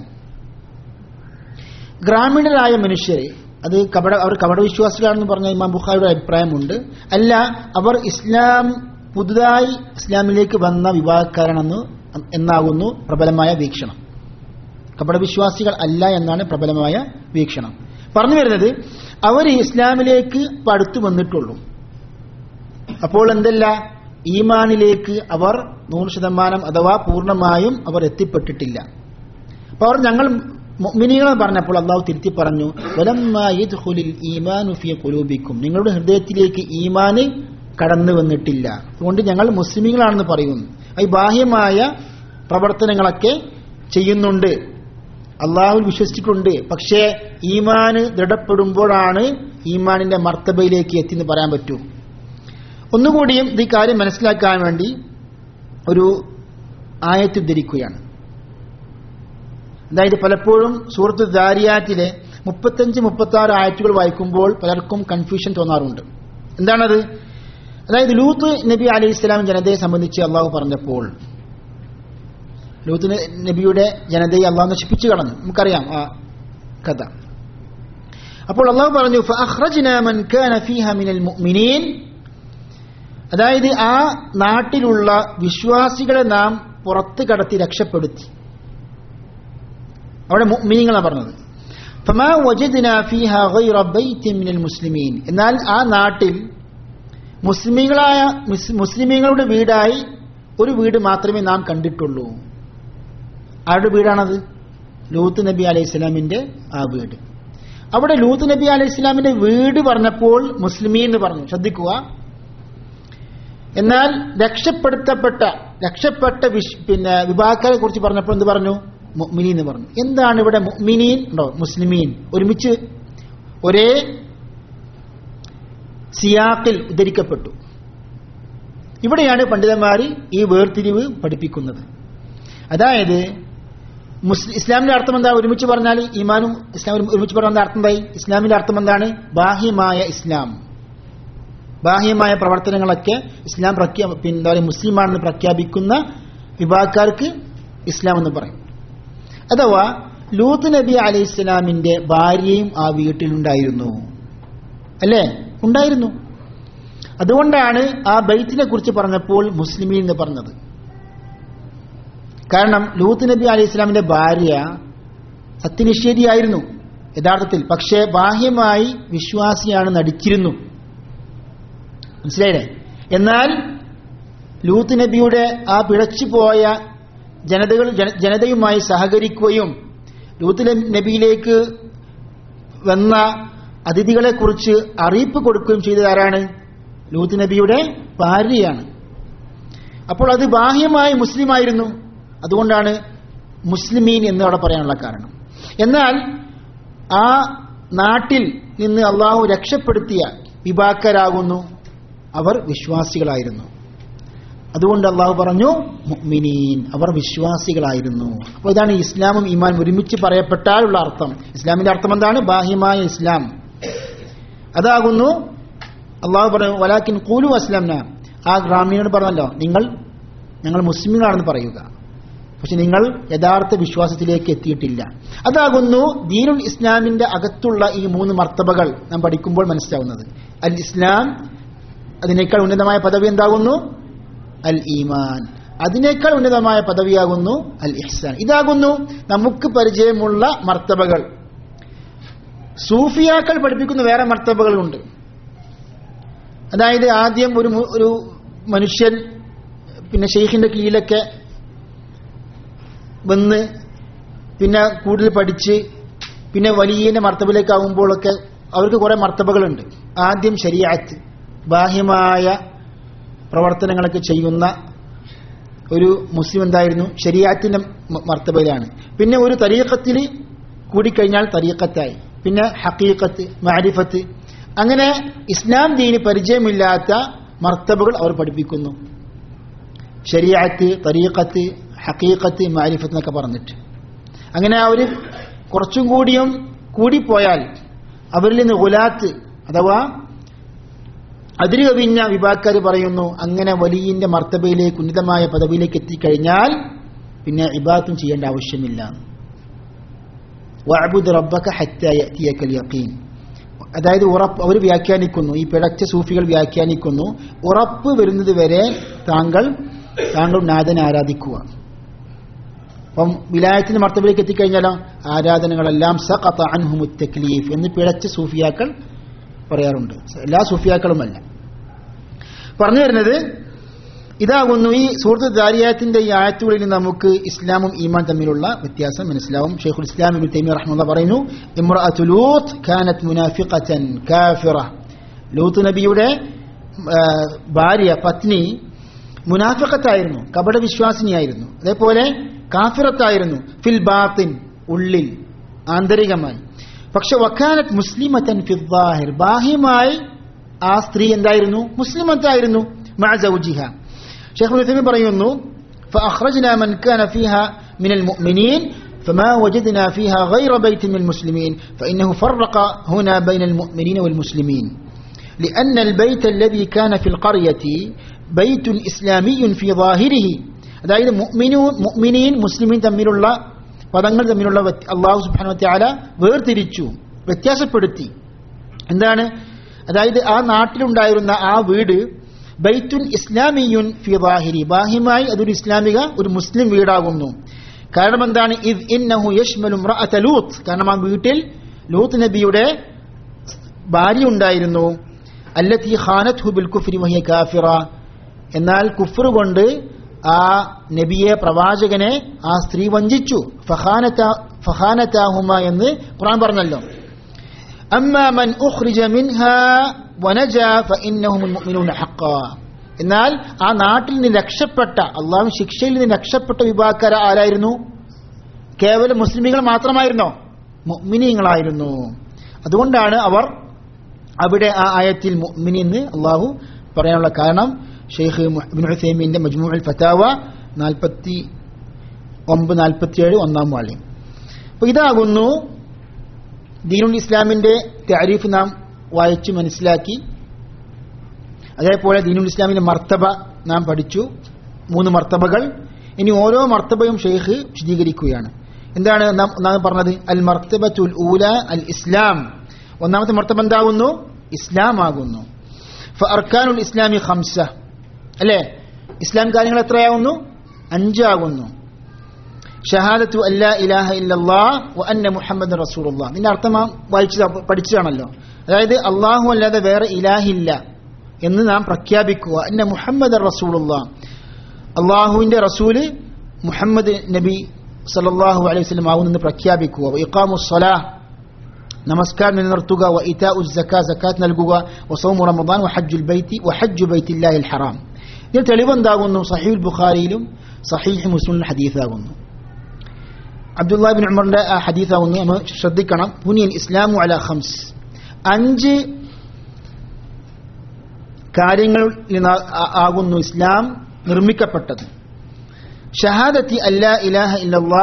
ഗ്രാമീണരായ മനുഷ്യരെ അത് കപട അവർ കപടവിശ്വാസികളാണെന്ന് പറഞ്ഞ ഇമാം ബുഖാരിയുടെ അഭിപ്രായമുണ്ട് അല്ല അവർ ഇസ്ലാം പുതുതായി ഇസ്ലാമിലേക്ക് വന്ന വിഭാഗക്കാരാണെന്ന് എന്നാകുന്നു പ്രബലമായ വീക്ഷണം കപടവിശ്വാസികൾ അല്ല എന്നാണ് പ്രബലമായ വീക്ഷണം പറഞ്ഞു വരുന്നത് അവർ ഇസ്ലാമിലേക്ക് ഇപ്പൊ അടുത്ത് വന്നിട്ടുള്ളൂ അപ്പോൾ എന്തല്ല ഈമാനിലേക്ക് അവർ നൂറ് ശതമാനം അഥവാ പൂർണ്ണമായും അവർ എത്തിപ്പെട്ടിട്ടില്ല അപ്പൊ അവർ ഞങ്ങൾ മിനികളെ പറഞ്ഞപ്പോൾ അള്ളാഹു തിരുത്തി പറഞ്ഞു വലമ്മാ യദ്ഖുലിൽ ഈമാനു ഫീ ഖുലൂബിക്കും നിങ്ങളുടെ ഹൃദയത്തിലേക്ക് ഈമാന് കടന്നു വന്നിട്ടില്ല അതുകൊണ്ട് ഞങ്ങൾ മുസ്ലിമീങ്ങളാണെന്ന് പറയുന്നു ഈ ബാഹ്യമായ പ്രവർത്തനങ്ങളൊക്കെ ചെയ്യുന്നുണ്ട് അള്ളാഹുൽ വിശ്വസിച്ചിട്ടുണ്ട് പക്ഷേ ഈമാന് ദൃഢപ്പെടുമ്പോഴാണ് ഈമാനിന്റെ മർത്തബയിലേക്ക് എത്തിയെന്ന് പറയാൻ പറ്റൂ ഒന്നുകൂടിയും ഇത് ഈ കാര്യം മനസ്സിലാക്കാൻ വേണ്ടി ഒരു ആയത്ത് ഉദ്ധരിക്കുകയാണ് അതായത് പലപ്പോഴും സൂറത്ത് ദാരിയാറ്റിലെ മുപ്പത്തഞ്ച് മുപ്പത്തി ആറ് ആയത്തുകൾ വായിക്കുമ്പോൾ പലർക്കും കൺഫ്യൂഷൻ തോന്നാറുണ്ട് എന്താണത് അതായത് ലൂത്ത് നബി അലൈഹി ഇസ്ലാം ജനതയെ സംബന്ധിച്ച് അള്ളാഹു പറഞ്ഞപ്പോൾ ലൂത്ത് നബിയുടെ ജനതയെ അള്ളാഹു നശിപ്പിച്ചു കളഞ്ഞു നമുക്കറിയാം ആ കഥ അപ്പോൾ അള്ളാഹു പറഞ്ഞു فأخرجنا من كان فيها من المؤمنين അതായത് ആ നാട്ടിലുള്ള വിശ്വാസികളെ നാം പുറത്ത് കടത്തി രക്ഷപ്പെടുത്തി അവിടെ മുഅ്മിനീങ്ങളാണ് പറഞ്ഞത് ഫമാ വജദ്നാ ഫീഹ ഗൈറ ബൈത്തിൻ മിനൽ മുസ്ലിമീൻ എന്നാൽ ആ നാട്ടിൽ മുസ്ലിമീങ്ങളായ മുസ്- മുസ്ലിമീങ്ങളുടെ വീടായി ഒരു വീട് മാത്രമേ നാം കണ്ടിട്ടുള്ളൂ ആരുടെ വീടാണത് ലൂത്ത് നബി അലൈഹി ഇസ്ലാമിന്റെ ആ വീട് അവിടെ ലൂത്ത് നബി അലൈഹി ഇസ്ലാമിന്റെ വീട് പറഞ്ഞപ്പോൾ മുസ്ലിമീ എന്ന് പറഞ്ഞു ശ്രദ്ധിക്കുക എന്നാൽ രക്ഷപ്പെടുത്തപ്പെട്ട രക്ഷപ്പെട്ട വിശ് പിന്നെ വിഭാഗക്കാരെ കുറിച്ച് പറഞ്ഞപ്പോൾ എന്ത് പറഞ്ഞു മുഅ്മിനീൻ എന്ന് പറഞ്ഞു എന്താണ് ഇവിടെ മുഅ്മിനീൻ ഉണ്ടോ മുസ്ലിമീൻ ഒരുമിച്ച് ഒരേ സിയാക്കിൽ ഉദ്ധരിക്കപ്പെട്ടു ഇവിടെയാണ് പണ്ഡിതന്മാർ ഈ വേർതിരിവ് പഠിപ്പിക്കുന്നത് അതായത് മുസ്ലിം ഇസ്ലാമിന്റെ അർത്ഥം എന്താ ഒരുമിച്ച് പറഞ്ഞാൽ ഈമാനും ഇസ്ലാം ഒരുമിച്ച് പറഞ്ഞാൽ അർത്ഥം എന്തായി ഇസ്ലാമിന്റെ അർത്ഥം എന്താണ് ബാഹ്യമായ ഇസ്ലാം ബാഹ്യമായ പ്രവർത്തനങ്ങളൊക്കെ ഇസ്ലാം പ്രഖ്യാ പിന്നെ എന്താ പറയുക മുസ്ലിമാണെന്ന് പ്രഖ്യാപിക്കുന്ന വിഭാഗക്കാർക്ക് ഇസ്ലാം എന്ന് പറയും അഥവാ ലൂത്ത് നബി അലൈഹി ഇസ്ലാമിന്റെ ഭാര്യയും ആ വീട്ടിലുണ്ടായിരുന്നു അല്ലേ ഉണ്ടായിരുന്നു അതുകൊണ്ടാണ് ആ ബൈത്തിനെ കുറിച്ച് പറഞ്ഞപ്പോൾ മുസ്ലിമീൻ എന്ന് പറഞ്ഞത് കാരണം ലൂത്ത് നബി അലൈഹി ഇസ്ലാമിന്റെ ഭാര്യ സത്യനിഷേധിയായിരുന്നു യഥാർത്ഥത്തിൽ പക്ഷേ ബാഹ്യമായി വിശ്വാസിയാണ് നടിച്ചിരുന്നു മനസ്സിലായില്ലേ എന്നാൽ ലൂത്ത് നബിയുടെ ആ പിഴച്ചുപോയ ജനതകൾ ജന- ജനതയുമായി സഹകരിക്കുകയും ലൂത്ത് ന- നബിയിലേക്ക് വന്ന അതിഥികളെക്കുറിച്ച് അറിയിപ്പ് കൊടുക്കുകയും ചെയ്തത് ആരാണ് ലൂത്ത് നബിയുടെ ഭാര്യയാണ് അപ്പോൾ അത് ബാഹ്യമായി മുസ്ലിമായിരുന്നു അതുകൊണ്ടാണ് മുസ്ലിമീൻ എന്ന് അവിടെ പറയാനുള്ള കാരണം എന്നാൽ ആ നാട്ടിൽ നിന്ന് അള്ളാഹു രക്ഷപ്പെടുത്തിയ വിഭാക്കരാകുന്നു അവർ വിശ്വാസികളായിരുന്നു അതുകൊണ്ട് അള്ളാഹു പറഞ്ഞു മുഅ്മിനീൻ അവർ വിശ്വാസികളായിരുന്നു അപ്പോൾ ഇതാണ് ഇസ്ലാമും ഈമാൻ ഒരുമിച്ച് പറയപ്പെട്ടാലുള്ള അർത്ഥം ഇസ്ലാമിന്റെ അർത്ഥം എന്താണ് ബാഹ്യമായ ഇസ്ലാം അതാകുന്നു അള്ളാഹു പറഞ്ഞു വലാക്കിൻ കൂലു അസ്ലാംന ആ ഗ്രാമീണോട് പറഞ്ഞല്ലോ നിങ്ങൾ ഞങ്ങൾ മുസ്ലിങ്ങളാണെന്ന് പറയുക പക്ഷെ നിങ്ങൾ യഥാർത്ഥ വിശ്വാസത്തിലേക്ക് എത്തിയിട്ടില്ല അതാകുന്നു ദീനുൽ ഇസ്ലാമിന്റെ അകത്തുള്ള ഈ മൂന്ന് മർത്തബകൾ നാം പഠിക്കുമ്പോൾ മനസ്സിലാവുന്നത് അൽ ഇസ്ലാം അതിനേക്കാൾ ഉന്നതമായ പദവി എന്താകുന്നു അൽ ഈമാൻ അതിനേക്കാൾ ഉന്നതമായ പദവിയാകുന്നു അൽ ഇഹ്സാൻ ഇതാകുന്നു നമുക്ക് പരിചയമുള്ള മർത്തബകൾ സൂഫിയാക്കൾ പഠിപ്പിക്കുന്ന വേറെ മർത്തബകളുണ്ട് അതായത് ആദ്യം ഒരു മു- ഒരു മനുഷ്യൻ പിന്നെ ഷെയ്ഖിന്റെ കീഴിലൊക്കെ വന്ന് പിന്നെ കൂടുതൽ പഠിച്ച് പിന്നെ വലിയ മർത്തബിലേക്കാവുമ്പോഴൊക്കെ അവർക്ക് കുറെ മർത്തബകളുണ്ട് ആദ്യം ശരിയാത്ത് ബാഹ്യമായ പ്രവർത്തനങ്ങളൊക്കെ ചെയ്യുന്ന ഒരു മുസ്ലിം എന്തായിരുന്നു ശരിയാത്തിന്റെ മ- മർത്തബയിലാണ് പിന്നെ ഒരു തരീഖത്തിൽ കൂടിക്കഴിഞ്ഞാൽ തരീഖത്തായി പിന്നെ ഹക്കീഖത്ത് മാരിഫത്ത് അങ്ങനെ ഇസ്ലാം ദീന് പരിചയമില്ലാത്ത മർത്തബകൾ അവർ പഠിപ്പിക്കുന്നു ശരിയാത്ത് തരീഖത്ത് ഹക്കീഖത്ത് മാരിഫത്ത് എന്നൊക്കെ പറഞ്ഞിട്ട് അങ്ങനെ അവർ കുറച്ചും കൂടിയും കൂടിപ്പോയാൽ അവരിൽ നിന്ന് ഗുലാത്ത് അഥവാ അതിര് കവിഞ്ഞ വിഭാഗക്കാർ പറയുന്നു അങ്ങനെ വലിയന്റെ മർത്തബയിലേക്ക് ഉന്നതമായ പദവിയിലേക്ക് എത്തിക്കഴിഞ്ഞാൽ പിന്നെ ഇബാത്തും ചെയ്യേണ്ട ആവശ്യമില്ല വഅബുദ് റബ്ബക ഹത്താ യഅതിയകൽ യഖീൻ അതായത് ഉറപ്പ് അവർ വ്യാഖ്യാനിക്കുന്നു ഈ പിഴച്ച സൂഫികൾ വ്യാഖ്യാനിക്കുന്നു ഉറപ്പ് വരുന്നത് വരെ താങ്കൾ താങ്കൾ നാഥനെ ആരാധിക്കുക അപ്പം വിലായത്തിന്റെ മർത്തബിലേക്ക് എത്തിക്കഴിഞ്ഞാലോ ആരാധനകളെല്ലാം സഖത അൻഹുമു തക്ലീഫ് എന്ന് പിഴച്ച സൂഫിയാക്കൾ പറയാറുണ്ട് എല്ലാ സൂഫിയാക്കളുമല്ല പറഞ്ഞു വരുന്നത് ഇതാകുന്നു ഈ സൂറത്ത് ദാരിയാത്തിന്റെ ഈ ആയത്തുകളിൽ നിന്ന് നമുക്ക് ഇസ്ലാമും ഈമാൻ തമ്മിലുള്ള വ്യത്യാസം മനസ്സിലാവും ഷെയ്ഖുൽ ഇസ്ലാം ഇബ്നു തൈമിയ റഹ്മത്തുള്ളാഹി പറയുന്നു ഇംറഅത്തു ലൂത്ത് കാനത് മുനാഫിഖതൻ കാഫിറ ലൂത്ത് നബിയുടെ ആ, ഭാര്യ പത്നി മുനാഫിഖത്തായിരുന്നു കപട വിശ്വാസിനിയായിരുന്നു അതേപോലെ കാഫിറത്തായിരുന്നു ഫിൽ ബാത്തിൻ ഉള്ളിൽ ആന്തരികമായി പക്ഷെ വക്കാനത്ത് മുസ്ലിമത്തൻ ഫിൽ ബാഹിർ ബാഹ്യമായി ആ സ്ത്രീ എന്തായിരുന്നു മുസ്ലിമത്തായിരുന്നു മഅ സൗജിഹ ഷെയ്ഖ് ഉലൈമി പറയുന്നു فأخرجنا من كان فيها من المؤمنين فما وجدنا فيها غير بيت من المسلمين فإنه فرق هنا بين المؤمنين والمسلمين لأن البيت الذي كان في القرية بيت إسلامي في ظاهره അതായത് മുഅ്മിനൂൻ മുഅ്മിനീൻ മുസ്ലിമീൻ തമ്മിലുള്ള പദങ്ങൾ തമ്മിലുള്ള വ്യത്യ- അള്ളാഹു സുബ്ഹാനഹു വതആല വേർതിരിച്ചു വ്യത്യാസപ്പെടുത്തി എന്താണ് അതായത് ആ നാട്ടിലുണ്ടായിരുന്ന ആ വീട് ബൈത്തുൻ ഇസ്ലാമിയുൻ ഫി ബാഹിരി ബാഹിമായി അതൊരു ഇസ്ലാമിക ഒരു മുസ്ലിം വീടാകുന്നു കാരണം എന്താണ് ഇദ് ഇന്നഹു യശ്മലു ഇംറഅത ലൂത്ത് കാരണം ആ വീട്ടിൽ ലൂത്ത് നബിയുടെ ഭാര്യ ഉണ്ടായിരുന്നു അല്ലത്തി ഖാനത്ഹു ബിൽ കുഫ്രി വഹിയ കാഫിറ എന്നാൽ കുഫർ കൊണ്ട് ആ നബിയെ പ്രവാചകനെ ആ സ്ത്രീ വഞ്ചിച്ചു ഫഖാനത ഫഖാനതാഹുമ എന്ന് ഖുർആൻ പറഞ്ഞല്ലോ അമ്മ മൻ ഉഖ്രിജ മിൻഹാ വനജ ഫഇന്നഹും മുഅ്മിനൂന ഹഖ്ഖാ എന്നാൽ ആ നാട്ടിൽ നിന്ന് രക്ഷപ്പെട്ട അള്ളാഹു ശിക്ഷയിൽ നിന്ന് രക്ഷപ്പെട്ട വിഭാഗക്കാർ ആരായിരുന്നു കേവലം മുസ്ലിമുകൾ മാത്രമായിരുന്നോ മുഅ്മിനീങ്ങളായിരുന്നു അതുകൊണ്ടാണ് അവർ അവിടെ ആ ആയത്തിൽ മുഅ്മിനി എന്ന് അള്ളാഹു പറയാനുള്ള കാരണം ഷെയ്ഖ് ഇബ്നു ഉസൈമീന്റെ മജ്മൂഉൽ ഫതാവ നാൽപ്പത്തി ഒമ്പത് നാൽപ്പത്തിയേഴ് ഒന്നാം വാള്യം അപ്പൊ ഇതാകുന്നു ദീനുൽ ഇസ്ലാമിന്റെ താരീഫ് നാം വായിച്ചു മനസ്സിലാക്കി അതേപോലെ ദീനുൽ ഇസ്ലാമിന്റെ മർത്തബ നാം പഠിച്ചു മൂന്ന് മർത്തബകൾ ഇനി ഓരോ മർത്തബയും ഷെയ്ഖ് വിശദീകരിക്കുകയാണ് എന്താണ് നാം നാം പറഞ്ഞത് അൽ മർത്തബത്തുൽ ഊല അൽ ഇസ്ലാം ഒന്നാമത്തെ മർത്തബ എന്താകുന്നു ഇസ്ലാം ആകുന്നു അർക്കാനുൽ ഇസ്ലാമി ഖംസ അല്ലേ ഇസ്ലാം കാര്യങ്ങൾ എത്രയാകുന്നു അഞ്ചാകുന്നു ഷഹാദത്തു അല്ലാ ഇലാഹ ഇല്ലല്ലാ വ അന്ന മുഹമ്മദ് റസൂലുള്ള ഇതിന്റെ അർത്ഥം നാം വായിച്ചു പഠിച്ചതാണല്ലോ അതായത് അള്ളാഹു അല്ലാതെ വേറെ ഇലാഹില്ല എന്ന് നാം പ്രഖ്യാപിക്കുക അന്ന മുഹമ്മദ് റസൂലുള്ള അള്ളാഹുവിന്റെ റസൂല് മുഹമ്മദ് നബി സല്ലല്ലാഹു അലൈഹി വസല്ലം ആകുന്നെന്ന് പ്രഖ്യാപിക്കുക വ ഇഖാമു സ്വലാഹ് നമസ്കാരം നിലനിർത്തുക വ ഇതാ സക്കാ സക്കാത്ത് നൽകുക വ സൗമു റമദാൻ വ ഹജ്ജുൽ ബൈത്തി വ ഹജ്ജു ബൈത്തില്ലാഹിൽ ഹറാം ഇതിന് തെളിവെന്താകുന്നു സഹീൽ ബുഖാരിയിലും സഹീഹ് മുസ്ലിം ഹദീസാകുന്നു അബ്ദുല്ലാ ബിൻ ഉമറിന്റെ ആ ഹദീസാകുന്നു നമ്മൾ ശ്രദ്ധിക്കണം പുനിയൻ ഇസ്ലാമു അല ഖംസ് അഞ്ച് കാര്യങ്ങളിൽ നിന്ന് ആ- ആകുന്നു ഇസ്ലാം നിർമ്മിക്കപ്പെട്ടത് ഷഹാദത്തി അല്ലാ ഇലാഹ ഇല്ലല്ലാ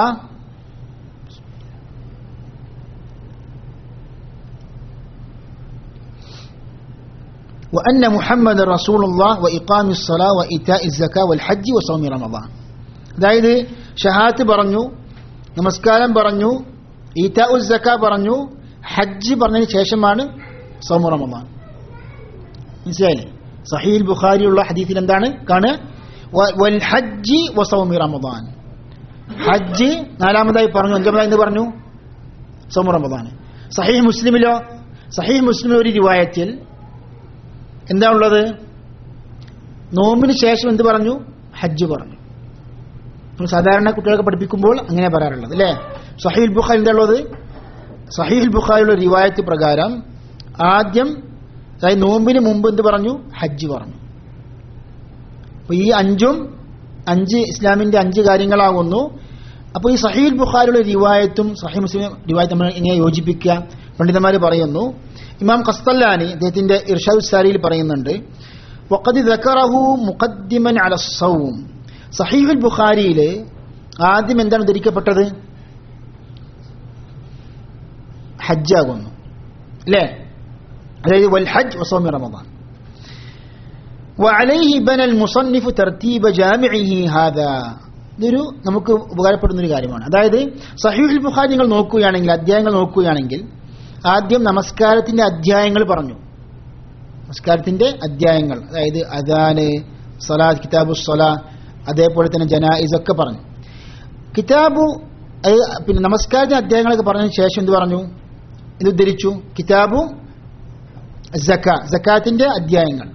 وأن محمد رسول الله وإقام الصلاة وإيتاء الزكاة والحج وصوم رمضان അതായത് ഷഹാത്ത് പറഞ്ഞു നമസ്കാരം പറഞ്ഞു ഈറ്റാ ഉൽ സക്ക പറഞ്ഞു ഹജ്ജ് പറഞ്ഞതിന് ശേഷമാണ് സോമു റമദാൻ മനസ്സിലായില്ലേ സഹീൽ ബുഖാരിയുള്ള ഹദീസിൽ എന്താണ് കാണുക വ- വൽ ഹജ്ജി വസൗമി റമദാൻ ഹജ്ജ് നാലാമതായി പറഞ്ഞു അഞ്ചാമതായി എന്ത് പറഞ്ഞു സോമു റമദാൻ സഹീഹ് മുസ്ലിമിലോ സഹീഹ് മുസ്ലിമിൽ ഒരു റിവായത്തിൽ എന്താ ഉള്ളത് നോമ്പിന് ശേഷം എന്ത് പറഞ്ഞു ഹജ്ജ് പറഞ്ഞു നമ്മൾ സാധാരണ കുട്ടികളൊക്കെ പഠിപ്പിക്കുമ്പോൾ അങ്ങനെ പറയാറുള്ളത് അല്ലേ സഹീൽ ബുഖാരി എന്താ ഉള്ളത് സഹീൽ ബുഖാരിയുടെ റിവായത്ത് പ്രകാരം ആദ്യം അതായത് നോമ്പിന് മുമ്പ് എന്ത് പറഞ്ഞു ഹജ്ജ് പറഞ്ഞു അപ്പൊ ഈ അഞ്ചും അഞ്ച് ഇസ്ലാമിന്റെ അഞ്ച് കാര്യങ്ങളാകുന്നു അപ്പോൾ ഈ സഹീൽ ബുഖാരിയുടെ റിവായത്തും സഹീൽ മുസ്ലിം റിവായത്ത് നമ്മൾ എങ്ങനെ യോജിപ്പിക്കുക പണ്ഡിതന്മാർ പറയുന്നു ഇമാം ഖസ്തല്ലാനി അദ്ദേഹത്തിന്റെ ഇർഷാദ് സാരിയിൽ പറയുന്നുണ്ട് വഖദ് ദക്കറഹു മുഖദ്ദിമൻ അല സൗം സഹീഹുൽ ബുഖാരിയിൽ ആദ്യം എന്താണ് ധരിക്കപ്പെട്ടത് ഹജ്ജാകുന്നു അല്ലേ അതായത് വൽ ഹജ്ജ് വസോമി റമദാൻ وعليه بنى المصنف ترتيب جامعه هذا ഇതൊരു നമുക്ക് ഉപകാരപ്പെടുന്ന ഒരു കാര്യമാണ് അതായത് സഹീഹുൽ ബുഖാരി നിങ്ങൾ നോക്കുകയാണെങ്കിൽ അധ്യായങ്ങൾ നോക്കുകയാണെങ്കിൽ ആദ്യം നമസ്കാരത്തിന്റെ അധ്യായങ്ങൾ പറഞ്ഞു നമസ്കാരത്തിന്റെ അധ്യായങ്ങൾ അതായത് അദാന് സലാദ് കിതാബു സലാ അതേപോലെ തന്നെ ജനായിസ് ഒക്കെ പറഞ്ഞു കിതാബു അത് പിന്നെ നമസ്കാരത്തിന്റെ അധ്യായങ്ങളൊക്കെ പറഞ്ഞതിന് ശേഷം എന്ത് പറഞ്ഞു ഇത് ഉദ്ധരിച്ചു കിതാബു സക്ക സക്കാത്തിന്റെ അധ്യായങ്ങൾ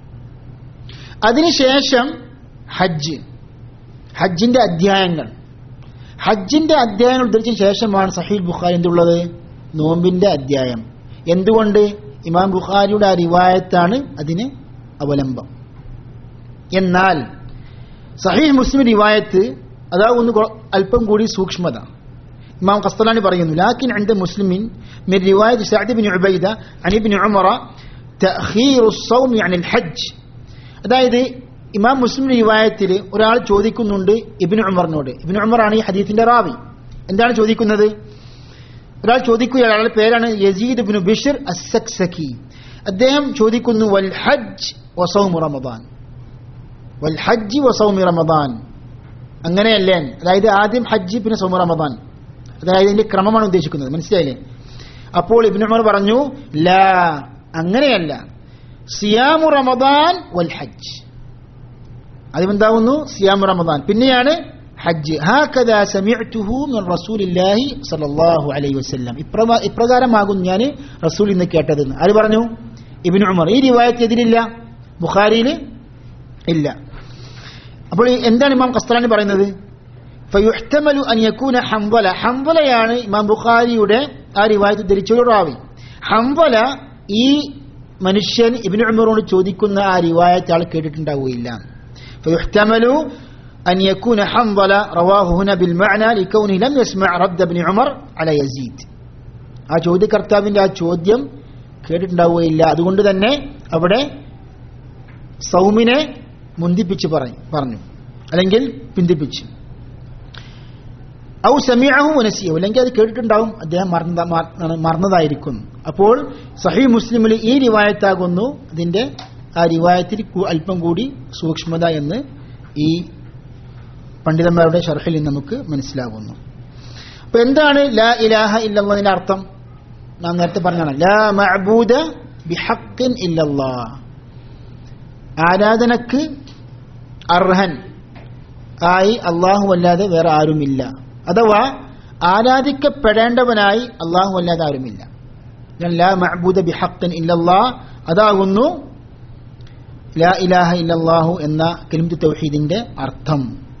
അതിനുശേഷം ഹജ്ജ് ഹജ്ജിന്റെ അധ്യായങ്ങൾ ഹജ്ജിന്റെ അധ്യായങ്ങൾ ഉദ്ധരിച്ചതിന് ശേഷമാണ് സഹീൽ ബുഖാരി എന്തുള്ളത് നോമ്പിന്റെ അധ്യായം എന്തുകൊണ്ട് ഇമാം ബുഖാരിയുടെ ആ റിവായത്താണ് അതിന് അവലംബം എന്നാൽ സഹീഹ് മുസ്ലിം റിവായത്ത് അതാവുന്നു കൊ- അല്പം കൂടി സൂക്ഷ്മത ഇമാം ഖസ്തലാനി പറയുന്നു ലാക്കിൻ عند മുസ്ലിമിൻ من رواية سعد بن عبيدة عن ابن عمر تأخير الصوم عن الحج അതായത് ഇമാം മുസ്ലിം റിവായത്തിൽ ഒരാൾ ചോദിക്കുന്നുണ്ട് ഇബിൻ ഉമറിനോട് ഇബിൻ ഉമറാണ് ഈ ഹദീസിന്റെ റാവി എന്താണ് ചോദിക്കുന്നത് ഒരാൾ ചോദിക്കുക അയാളുടെ പേരാണ് യസീദ് ഇബ്നു ബിഷർ അസ്സക്സക്കി അദ്ദേഹം ചോദിക്കുന്നു വൽ ഹജ്ജ് വസൗമു റമദാൻ വൽ ഹജ്ജ് വസൗമി റമദാൻ അങ്ങനെയല്ലേ അതായത് ആദ്യം ഹജ്ജ് പിന്നെ സൗമ റമദാൻ അതായത് ഇതിന്റെ ക്രമമാണ് ഉദ്ദേശിക്കുന്നത് മനസ്സിലായില്ലേ അപ്പോൾ ഇബ്നു ഉമർ പറഞ്ഞു ലാ അങ്ങനെയല്ല സിയാമു റമദാൻ വൽ ഹജ്ജ് അതിമെന്താവുന്നു സിയാമു റമദാൻ പിന്നെയാണ് ഹജ്ജ് ഹാക്കദാ സമിഅ്തുഹു മിൻ റസൂലില്ലാഹി സ്വല്ലല്ലാഹു അലൈഹി വസല്ലം ഇപ്രകാ ഇപ്രകാരമാകും ഞാൻ റസൂൽ ഇന്ന് കേട്ടതെന്ന് ആര് പറഞ്ഞു ഇബ്നു ഉമർ ഈ റിവായത്ത് എതിരില്ല ബുഖാരിയിൽ ഇല്ല അപ്പോൾ ഈ എന്താണ് ഇമാം ഖസ്തലാനി പറയുന്നത് ഫയുഹ്തമലു അൻ യകൂന ഹംവല ഹംവലയാണ് ഇമാം ബുഖാരിയുടെ ആ റിവായത്ത് ധരിച്ച റാവി ഹംവല ഈ മനുഷ്യൻ ഇബ്നു ഉമറോട് ചോദിക്കുന്ന ആ റിവായത്ത് ആൾ കേട്ടിട്ടുണ്ടാവുകയില്ല فيحتمل أن يكون حنظلة رواه هنا بالمعنى لكونه لم يسمع رد ابن عمر على يزيد ആ ചോദ്യകർത്താവിന്റെ ആ ചോദ്യം കേട്ടിട്ടുണ്ടാവുകയില്ല അതുകൊണ്ട് തന്നെ അവിടെ സൗമിനെ മുന്തിപ്പിച്ച് പറഞ്ഞു പറഞ്ഞു അല്ലെങ്കിൽ പിന്തിപ്പിച്ചു ഔ സമീഅഹു വനസിയഹു അല്ലെങ്കിൽ അത് കേട്ടിട്ടുണ്ടാവും അദ്ദേഹം മറന്ന മറ- മറന്നതായിരിക്കും അപ്പോൾ സഹീ മുസ്ലിമിൽ ഈ റിവായത്താകുന്നു അതിന്റെ ആ റിവായത്തിൽ കു- അല്പം കൂടി സൂക്ഷ്മത എന്ന് ഈ പണ്ഡിതന്മാരുടെ ഷർഹിൽ നിന്ന് നമുക്ക് മനസ്സിലാകുന്നു അപ്പൊ എന്താണ് ലാ ഇലാഹ ഇല്ലന്നതിന്റെ അർത്ഥം നാം നേരത്തെ പറഞ്ഞാണ് ലാ മഅബൂദ ബിഹഖിൻ ഇല്ലല്ലാ ആരാധനക്ക് അർഹൻ ആയി അള്ളാഹു അല്ലാതെ വേറെ ആരുമില്ല അഥവാ ആരാധിക്കപ്പെടേണ്ടവനായി അള്ളാഹു അല്ലാതെ ആരുമില്ല ഞാൻ ലാ മഅബൂദ ബിഹഖിൻ ഇല്ലല്ലാ അതാകുന്നു ലാ ഇലാഹ ഇല്ലല്ലാഹു എന്ന കലിമത്ത് തൗഹീദിന്റെ അർത്ഥം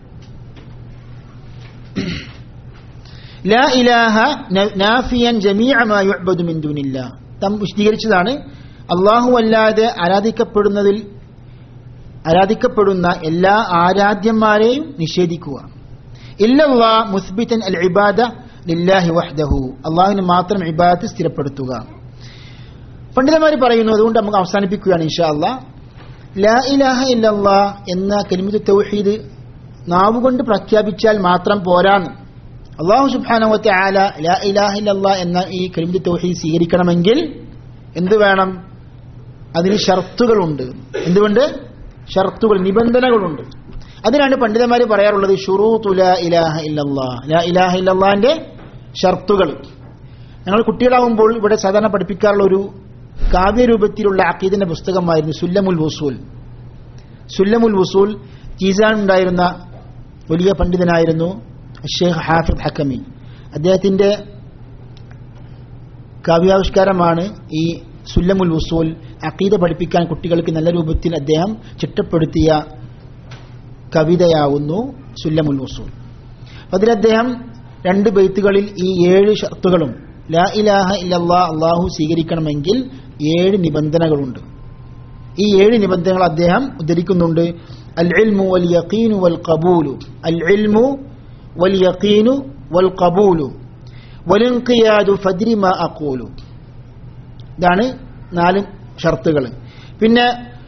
ലാ ഇലാഹ ന- നാഫിയൻ ജമീഅ മാ യുഅ്ബദു മിൻ ദൂനില്ലാ തം വിശദീകരിച്ചതാണ് അള്ളാഹു അല്ലാതെ ആരാധിക്കപ്പെടുന്നതിൽ ആരാധിക്കപ്പെടുന്ന എല്ലാ ആരാധ്യന്മാരെയും നിഷേധിക്കുക ഇല്ലല്ലാ മുസ്ബിത്തൻ അൽ ഇബാദ ലില്ലാഹി വഹ്ദഹു അള്ളാഹുവിന് മാത്രം ഇബാദത്ത് സ്ഥിരപ്പെടുത്തുക പണ്ഡിതന്മാർ പറയുന്നു അതുകൊണ്ട് നമുക്ക് അവസാനിപ്പിക്കുകയാണ് ഇൻഷാ അല്ലാ ലാ ഇലാഹ ഇല്ലല്ലാ എന്ന കലിമത്ത് തൗഹീദ് നാവുകൊണ്ട് പ്രഖ്യാപിച്ചാൽ മാത്രം പോരാന്ന് അള്ളാഹു സുബ്ഹാനഹു ആല ലാ ഇലാഹ ഇല്ലല്ലാ എന്ന ഈ കലിമത്ത് തൗഹീദ് സ്വീകരിക്കണമെങ്കിൽ എന്ത് വേണം അതിന് ഷർത്തുകളുണ്ട് എന്തുകൊണ്ട് ഷർത്തുകൾ നിബന്ധനകളുണ്ട് അതിനാണ് പണ്ഡിതന്മാർ പറയാറുള്ളത് ഷുറൂത്തു ലാ ഇലാഹ ഇല്ലല്ലാ ലാ ഇലാഹ ഇല്ലല്ലാന്റെ ഷർത്തുകൾ ഞങ്ങൾ കുട്ടികളാവുമ്പോൾ ഇവിടെ സാധാരണ പഠിപ്പിക്കാറുള്ള ഒരു കാവ്യരൂപത്തിലുള്ള അക്കീദിന്റെ പുസ്തകമായിരുന്നു സുല്ലമുൽ വസൂൽ സുല്ലമുൽ വസൂൽ ജീസാൻ ഉണ്ടായിരുന്ന വലിയ പണ്ഡിതനായിരുന്നു ഷെയ്ഖ് ഹാഫിദ് ഹക്കമി അദ്ദേഹത്തിന്റെ കാവ്യാവിഷ്കാരമാണ് ഈ സുല്ലമുൽ വസൂൽ അക്കീദ പഠിപ്പിക്കാൻ കുട്ടികൾക്ക് നല്ല രൂപത്തിൽ അദ്ദേഹം ചിട്ടപ്പെടുത്തിയ കവിതയാവുന്നു സുല്ലമുൽ വസൂൽ അപ്പൊ അതിൽ അദ്ദേഹം രണ്ട് ബെയ്ത്തുകളിൽ ഈ ഏഴ് ഷർത്തുകളും ലാ ഇലാഹ ഇല്ലല്ലാ അള്ളാഹു സ്വീകരിക്കണമെങ്കിൽ ഏഴ് നിബന്ധനകളുണ്ട് ഈ ഏഴ് നിബന്ധനകൾ അദ്ദേഹം ഉദ്ധരിക്കുന്നുണ്ട് അൽ ഇൽമു വൽ യഖീനു വൽ ഖബൂലു അൽ ഇൽമു വൽ യഖീനു വൽ ഖബൂലു വലിൻഖിയാദു ഫദ്രി മാ അഖൂലു ഇതാണ് നാല് ഷർത്തുകൾ പിന്നെ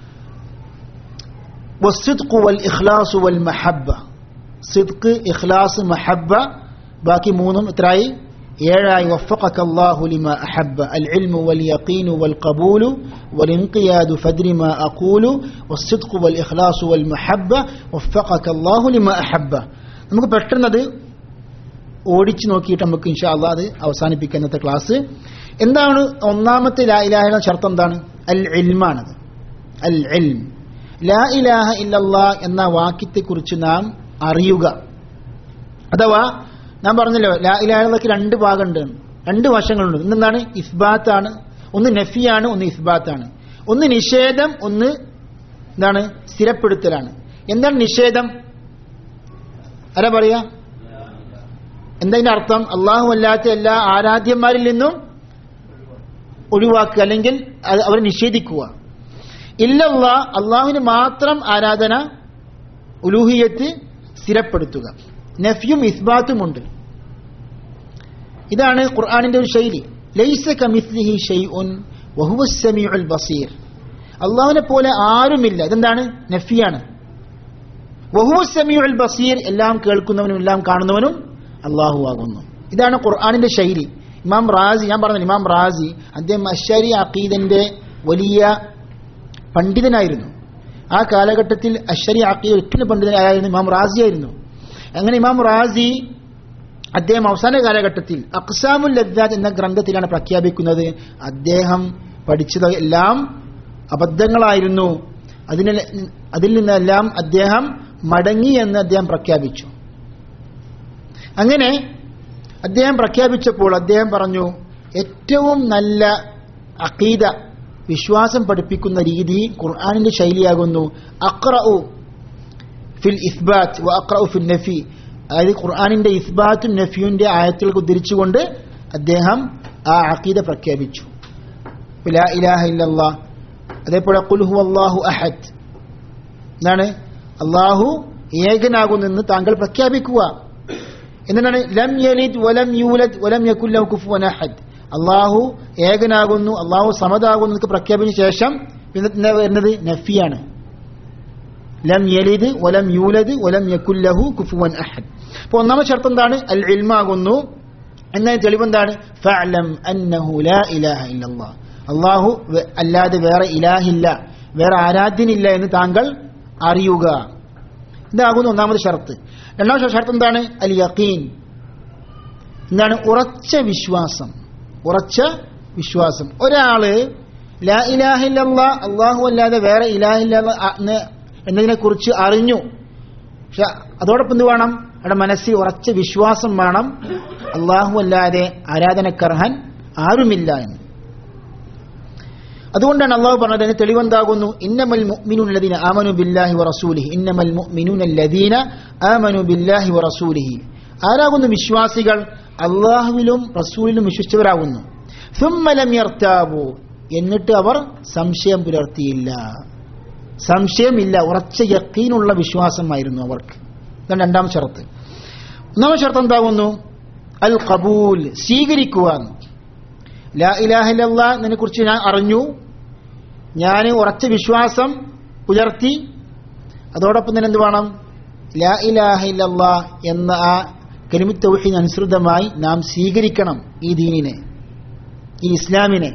വസ്സിദ്ഖു വൽ ഇഖ്ലാസു വൽ മഹബ്ബ സിദ്ഖ് ഇഖ്ലാസ് മഹബ്ബ ബാക്കി മൂന്നും എത്രയായി ഏഴായി വഫഖക അല്ലാഹു ലിമാ അഹബ്ബ അൽ ഇൽമു വൽ യഖീനു വൽ ഖബൂലു വൽ ഇൻഖിയാദു ഫദ്രി മാ അഖൂലു വസ്സിദ്ഖു വൽ ഇഖ്ലാസു വൽ മഹബ്ബ വഫഖക അല്ലാഹു ലിമാ അഹബ്ബ നമുക്ക് പെട്ടെന്ന് അത് ഓടിച്ചു നോക്കിയിട്ട് നമുക്ക് ഇൻഷാ അള്ളാഹ് അത് അവസാനിപ്പിക്കാം ഇന്നത്തെ ക്ലാസ് എന്താണ് ഒന്നാമത്തെ ലാ ഇലാഹ എന്ന ഷർത്ത് എന്താണ് അൽ ഇൽമാണത് അൽ ഇൽം ലാ ഇലാഹ ഇല്ലല്ലാ എന്ന വാക്യത്തെക്കുറിച്ച് നാം അറിയുക അഥവാ ഞാൻ പറഞ്ഞല്ലോ ലാ ഇലാഹയ്ക്ക് രണ്ട് ഭാഗമുണ്ട് രണ്ട് വശങ്ങളുണ്ട് ഇന്നെന്താണ് ഇസ്ബാത്താണ് ഒന്ന് നഫിയാണ് ഒന്ന് ഇസ്ബാത്താണ് ഒന്ന് നിഷേധം ഒന്ന് എന്താണ് സ്ഥിരപ്പെടുത്തലാണ് എന്താണ് നിഷേധം ആരാ പറയാ എന്താ ഇതിന്റെ അർത്ഥം അള്ളാഹു അല്ലാത്ത എല്ലാ ആരാധ്യന്മാരിൽ നിന്നും ഒഴിവാക്കുക അല്ലെങ്കിൽ അത് അവരെ നിഷേധിക്കുക ഇല്ലല്ല അള്ളാഹുവിന് മാത്രം ആരാധന ഉലൂഹിയത്ത് സ്ഥിരപ്പെടുത്തുക നഫ്യും ഇസ്ബാത്തുമുണ്ട് ഇതാണ് ഖുർആാനിന്റെ ഒരു ശൈലി ലൈസ കമിസ്ലിഹി ഷൈഉൻ വഹുവ സമീഉൽ ബസീർ അള്ളാഹുവിനെ പോലെ ആരുമില്ല ഇതെന്താണ് നഫിയാണ് വഹുവ സമീഉൽ ബസീർ എല്ലാം കേൾക്കുന്നവനും എല്ലാം കാണുന്നവനും അള്ളാഹു ആകുന്നു ഇതാണ് ഖുർആാനിന്റെ ശൈലി ഇമാം റാസി ഞാൻ പറഞ്ഞു ഇമാം റാസി അദ്ദേഹം അശ്ശരി അഖീദന്റെ വലിയ പണ്ഡിതനായിരുന്നു ആ കാലഘട്ടത്തിൽ അശ്ശരി അഖീദ് ഏറ്റവും പണ്ഡിതനായിരുന്നു ഇമാം റാസി ആയിരുന്നു അങ്ങനെ ഇമാം റാസി അദ്ദേഹം അവസാന കാലഘട്ടത്തിൽ അക്സാമുൽ ലദ്ദാദ് എന്ന ഗ്രന്ഥത്തിലാണ് പ്രഖ്യാപിക്കുന്നത് അദ്ദേഹം പഠിച്ചത് എല്ലാം അബദ്ധങ്ങളായിരുന്നു അതിന് അതിൽ നിന്നെല്ലാം അദ്ദേഹം മടങ്ങി എന്ന് അദ്ദേഹം പ്രഖ്യാപിച്ചു അങ്ങനെ അദ്ദേഹം പ്രഖ്യാപിച്ചപ്പോൾ അദ്ദേഹം പറഞ്ഞു ഏറ്റവും നല്ല അഖീദ വിശ്വാസം പഠിപ്പിക്കുന്ന രീതി ഖുർആാനിന്റെ ശൈലിയാകുന്നു അക്റഉ ഫിൽ ഇസ്ബാത്ത് വ അക്റഉ ഫിൽ നഫി അതായത് ഖുർആാനിന്റെ ഇസ്ബാത്തും നഫിയുടെ ആയത്തുകൾക്ക് ഉദ്ധരിച്ചുകൊണ്ട് അദ്ദേഹം ആ അഖീദ പ്രഖ്യാപിച്ചു ലാ ഇലാഹ ഇല്ലല്ലാ അതേപോലെ കുൽഹു അള്ളാഹു അഹദ് എന്താണ് അള്ളാഹു ഏകനാകുന്നെന്ന് താങ്കൾ പ്രഖ്യാപിക്കുക എന്താണ് ലം യലിദ് വലം യൂലദ് വലം യകുല്ലഹു കുഫുവൻ അഹദ് അള്ളാഹു ഏകനാകുന്നു അള്ളാഹു സമതാകുന്നു എന്നൊക്കെ പ്രഖ്യാപിച്ച ശേഷം പിന്നെ എന്താ വരുന്നത് നഫിയാണ് ലം യലിദ് വലം യൂലദ് വലം യകുല്ലഹു കുഫുവൻ അഹദ് അപ്പോൾ ഒന്നാമത്തെ ഷർത്ത് എന്താണ് അൽ ഇൽമാകുന്നു എന്നതിന് തെളിവെന്താണ് ഫഅലം അന്നഹു ലാ ഇലാഹ ഇല്ലല്ലാഹ് അള്ളാഹു വെ- അല്ലാതെ വേറെ ഇലാഹില്ല വേറെ ആരാധ്യനില്ല എന്ന് താങ്കൾ അറിയുക ഇതാകുന്നു ഒന്നാമത് ഷർത്ത് രണ്ടാമത്തെ ഷർത്ത് എന്താണ് അൽ യഖീൻ എന്താണ് ഉറച്ച വിശ്വാസം ഉറച്ച വിശ്വാസം ഒരാള് ലാ ഇലാഹില്ല അള്ളാഹു അല്ലാതെ വേറെ ഇലാഹില്ല എന്നതിനെ കുറിച്ച് അറിഞ്ഞു പക്ഷെ അതോടൊപ്പം എന്ത് വേണം അവിടെ മനസ്സിൽ ഉറച്ച വിശ്വാസം വേണം അള്ളാഹു അല്ലാതെ ആരാധനക്കർഹൻ ആരുമില്ല എന്ന് അതുകൊണ്ടാണ് അള്ളാഹു പറഞ്ഞത് അതിന് തെളിവെന്താകുന്നു ഇന്നമൽ മുഅ്മിനൂന الذين آمنوا بالله ورسوله ഇന്നമൽ മുഅ്മിനൂന الذين آمنوا بالله ورسوله ആരാകുന്നു വിശ്വാസികൾ അള്ളാഹുവിലും റസൂലിലും വിശ്വസിച്ചവരാകുന്നു ثم لم يرتابوا എന്നിട്ട് അവർ സംശയം പുലർത്തിയില്ല സംശയമില്ല ഉറച്ച യക്കീനുള്ള വിശ്വാസമായിരുന്നു അവർക്ക് ഇതാണ് രണ്ടാം ഷർത്ത് ഒന്നാമത്തെ ഷർത്ത് എന്താകുന്നു അൽ കബൂൽ സ്വീകരിക്കുക ലാ ഇലാഹില്ല എന്നതിനെ കുറിച്ച് ഞാൻ അറിഞ്ഞു ഞാൻ ഉറച്ച വിശ്വാസം പുലർത്തി അതോടൊപ്പം തന്നെ എന്ത് വേണം ലാ ഇലാഹില്ല എന്ന ആ കലിമത്ത് തൗഹീദ് അനുസൃതമായി നാം സ്വീകരിക്കണം ഈ ദീനിനെ ഈ ഇസ്ലാമിനെ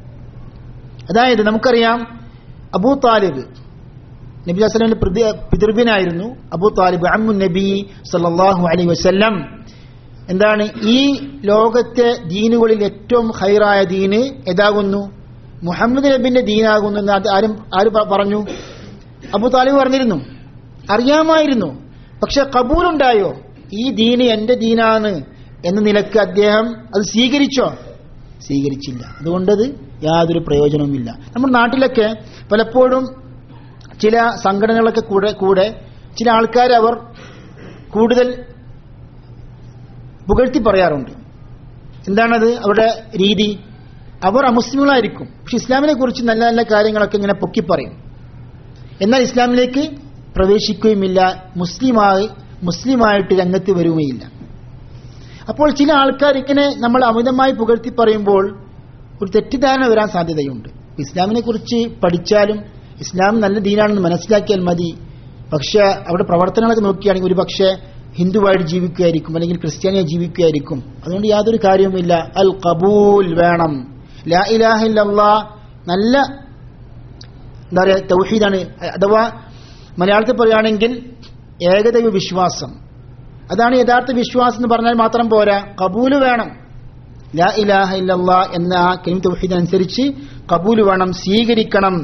അതായത് നമുക്കറിയാം അബൂ താലിബ് നബി വസ്ലമിന്റെ പിതൃവ്യനായിരുന്നു അബൂ താലിബ് അമ്മു നബി സല്ലല്ലാഹു അലൈഹി വസല്ലം എന്താണ് ഈ ലോകത്തെ ദീനുകളിൽ ഏറ്റവും ഹൈറായ ദീന് ഏതാകുന്നു മുഹമ്മദ് നബിന്റെ ദീനാകുന്നു എന്ന് അത് ആരും ആര് പ- പറഞ്ഞു അബു താലിബ് പറഞ്ഞിരുന്നു അറിയാമായിരുന്നു പക്ഷെ കബൂലുണ്ടായോ ഈ ദീന് എന്റെ ദീനാണ് എന്ന നിലക്ക് അദ്ദേഹം അത് സ്വീകരിച്ചോ സ്വീകരിച്ചില്ല അതുകൊണ്ടത് യാതൊരു പ്രയോജനവുമില്ല നമ്മുടെ നാട്ടിലൊക്കെ പലപ്പോഴും ചില സംഘടനകളൊക്കെ കൂടെ കൂടെ ചില ആൾക്കാർ അവർ കൂടുതൽ പുകഴ്ത്തി പറയാറുണ്ട് എന്താണത് അവരുടെ രീതി അവർ അമുസ്ലിങ്ങളായിരിക്കും പക്ഷെ ഇസ്ലാമിനെ കുറിച്ച് നല്ല നല്ല കാര്യങ്ങളൊക്കെ ഇങ്ങനെ പൊക്കി പറയും എന്നാൽ ഇസ്ലാമിലേക്ക് പ്രവേശിക്കുകയുമില്ല മുസ്ലിമായി മുസ്ലിമായിട്ട് രംഗത്ത് വരികയില്ല അപ്പോൾ ചില ആൾക്കാർ ഇങ്ങനെ നമ്മൾ അമിതമായി പുകഴ്ത്തി പറയുമ്പോൾ ഒരു തെറ്റിദ്ധാരണ വരാൻ സാധ്യതയുണ്ട് ഇസ്ലാമിനെ കുറിച്ച് പഠിച്ചാലും ഇസ്ലാം നല്ല ദീനാണെന്ന് മനസ്സിലാക്കിയാൽ മതി പക്ഷെ അവിടെ പ്രവർത്തനങ്ങളൊക്കെ നോക്കുകയാണെങ്കിൽ ഒരു പക്ഷേ ഹിന്ദുവായിട്ട് ജീവിക്കുകയായിരിക്കും അല്ലെങ്കിൽ ക്രിസ്ത്യാനിയായി ജീവിക്കുകയായിരിക്കും അതുകൊണ്ട് യാതൊരു കാര്യവുമില്ല അൽ കബൂൽ വേണം ലാ ഇലാഹ ഇല്ലല്ലാ നല്ല എന്താ പറയുക തൗഹീദാണ് അഥവാ മലയാളത്തിൽ പറയുകയാണെങ്കിൽ ഏകദൈവ വിശ്വാസം അതാണ് യഥാർത്ഥ വിശ്വാസം എന്ന് പറഞ്ഞാൽ മാത്രം പോരാ കബൂല് വേണം ലാ ഇലാഹ ഇല്ലല്ലാ എന്ന ആ കലിമ തൗഹീദിനനുസരിച്ച് കബൂൽ വേണം സ്വീകരിക്കണം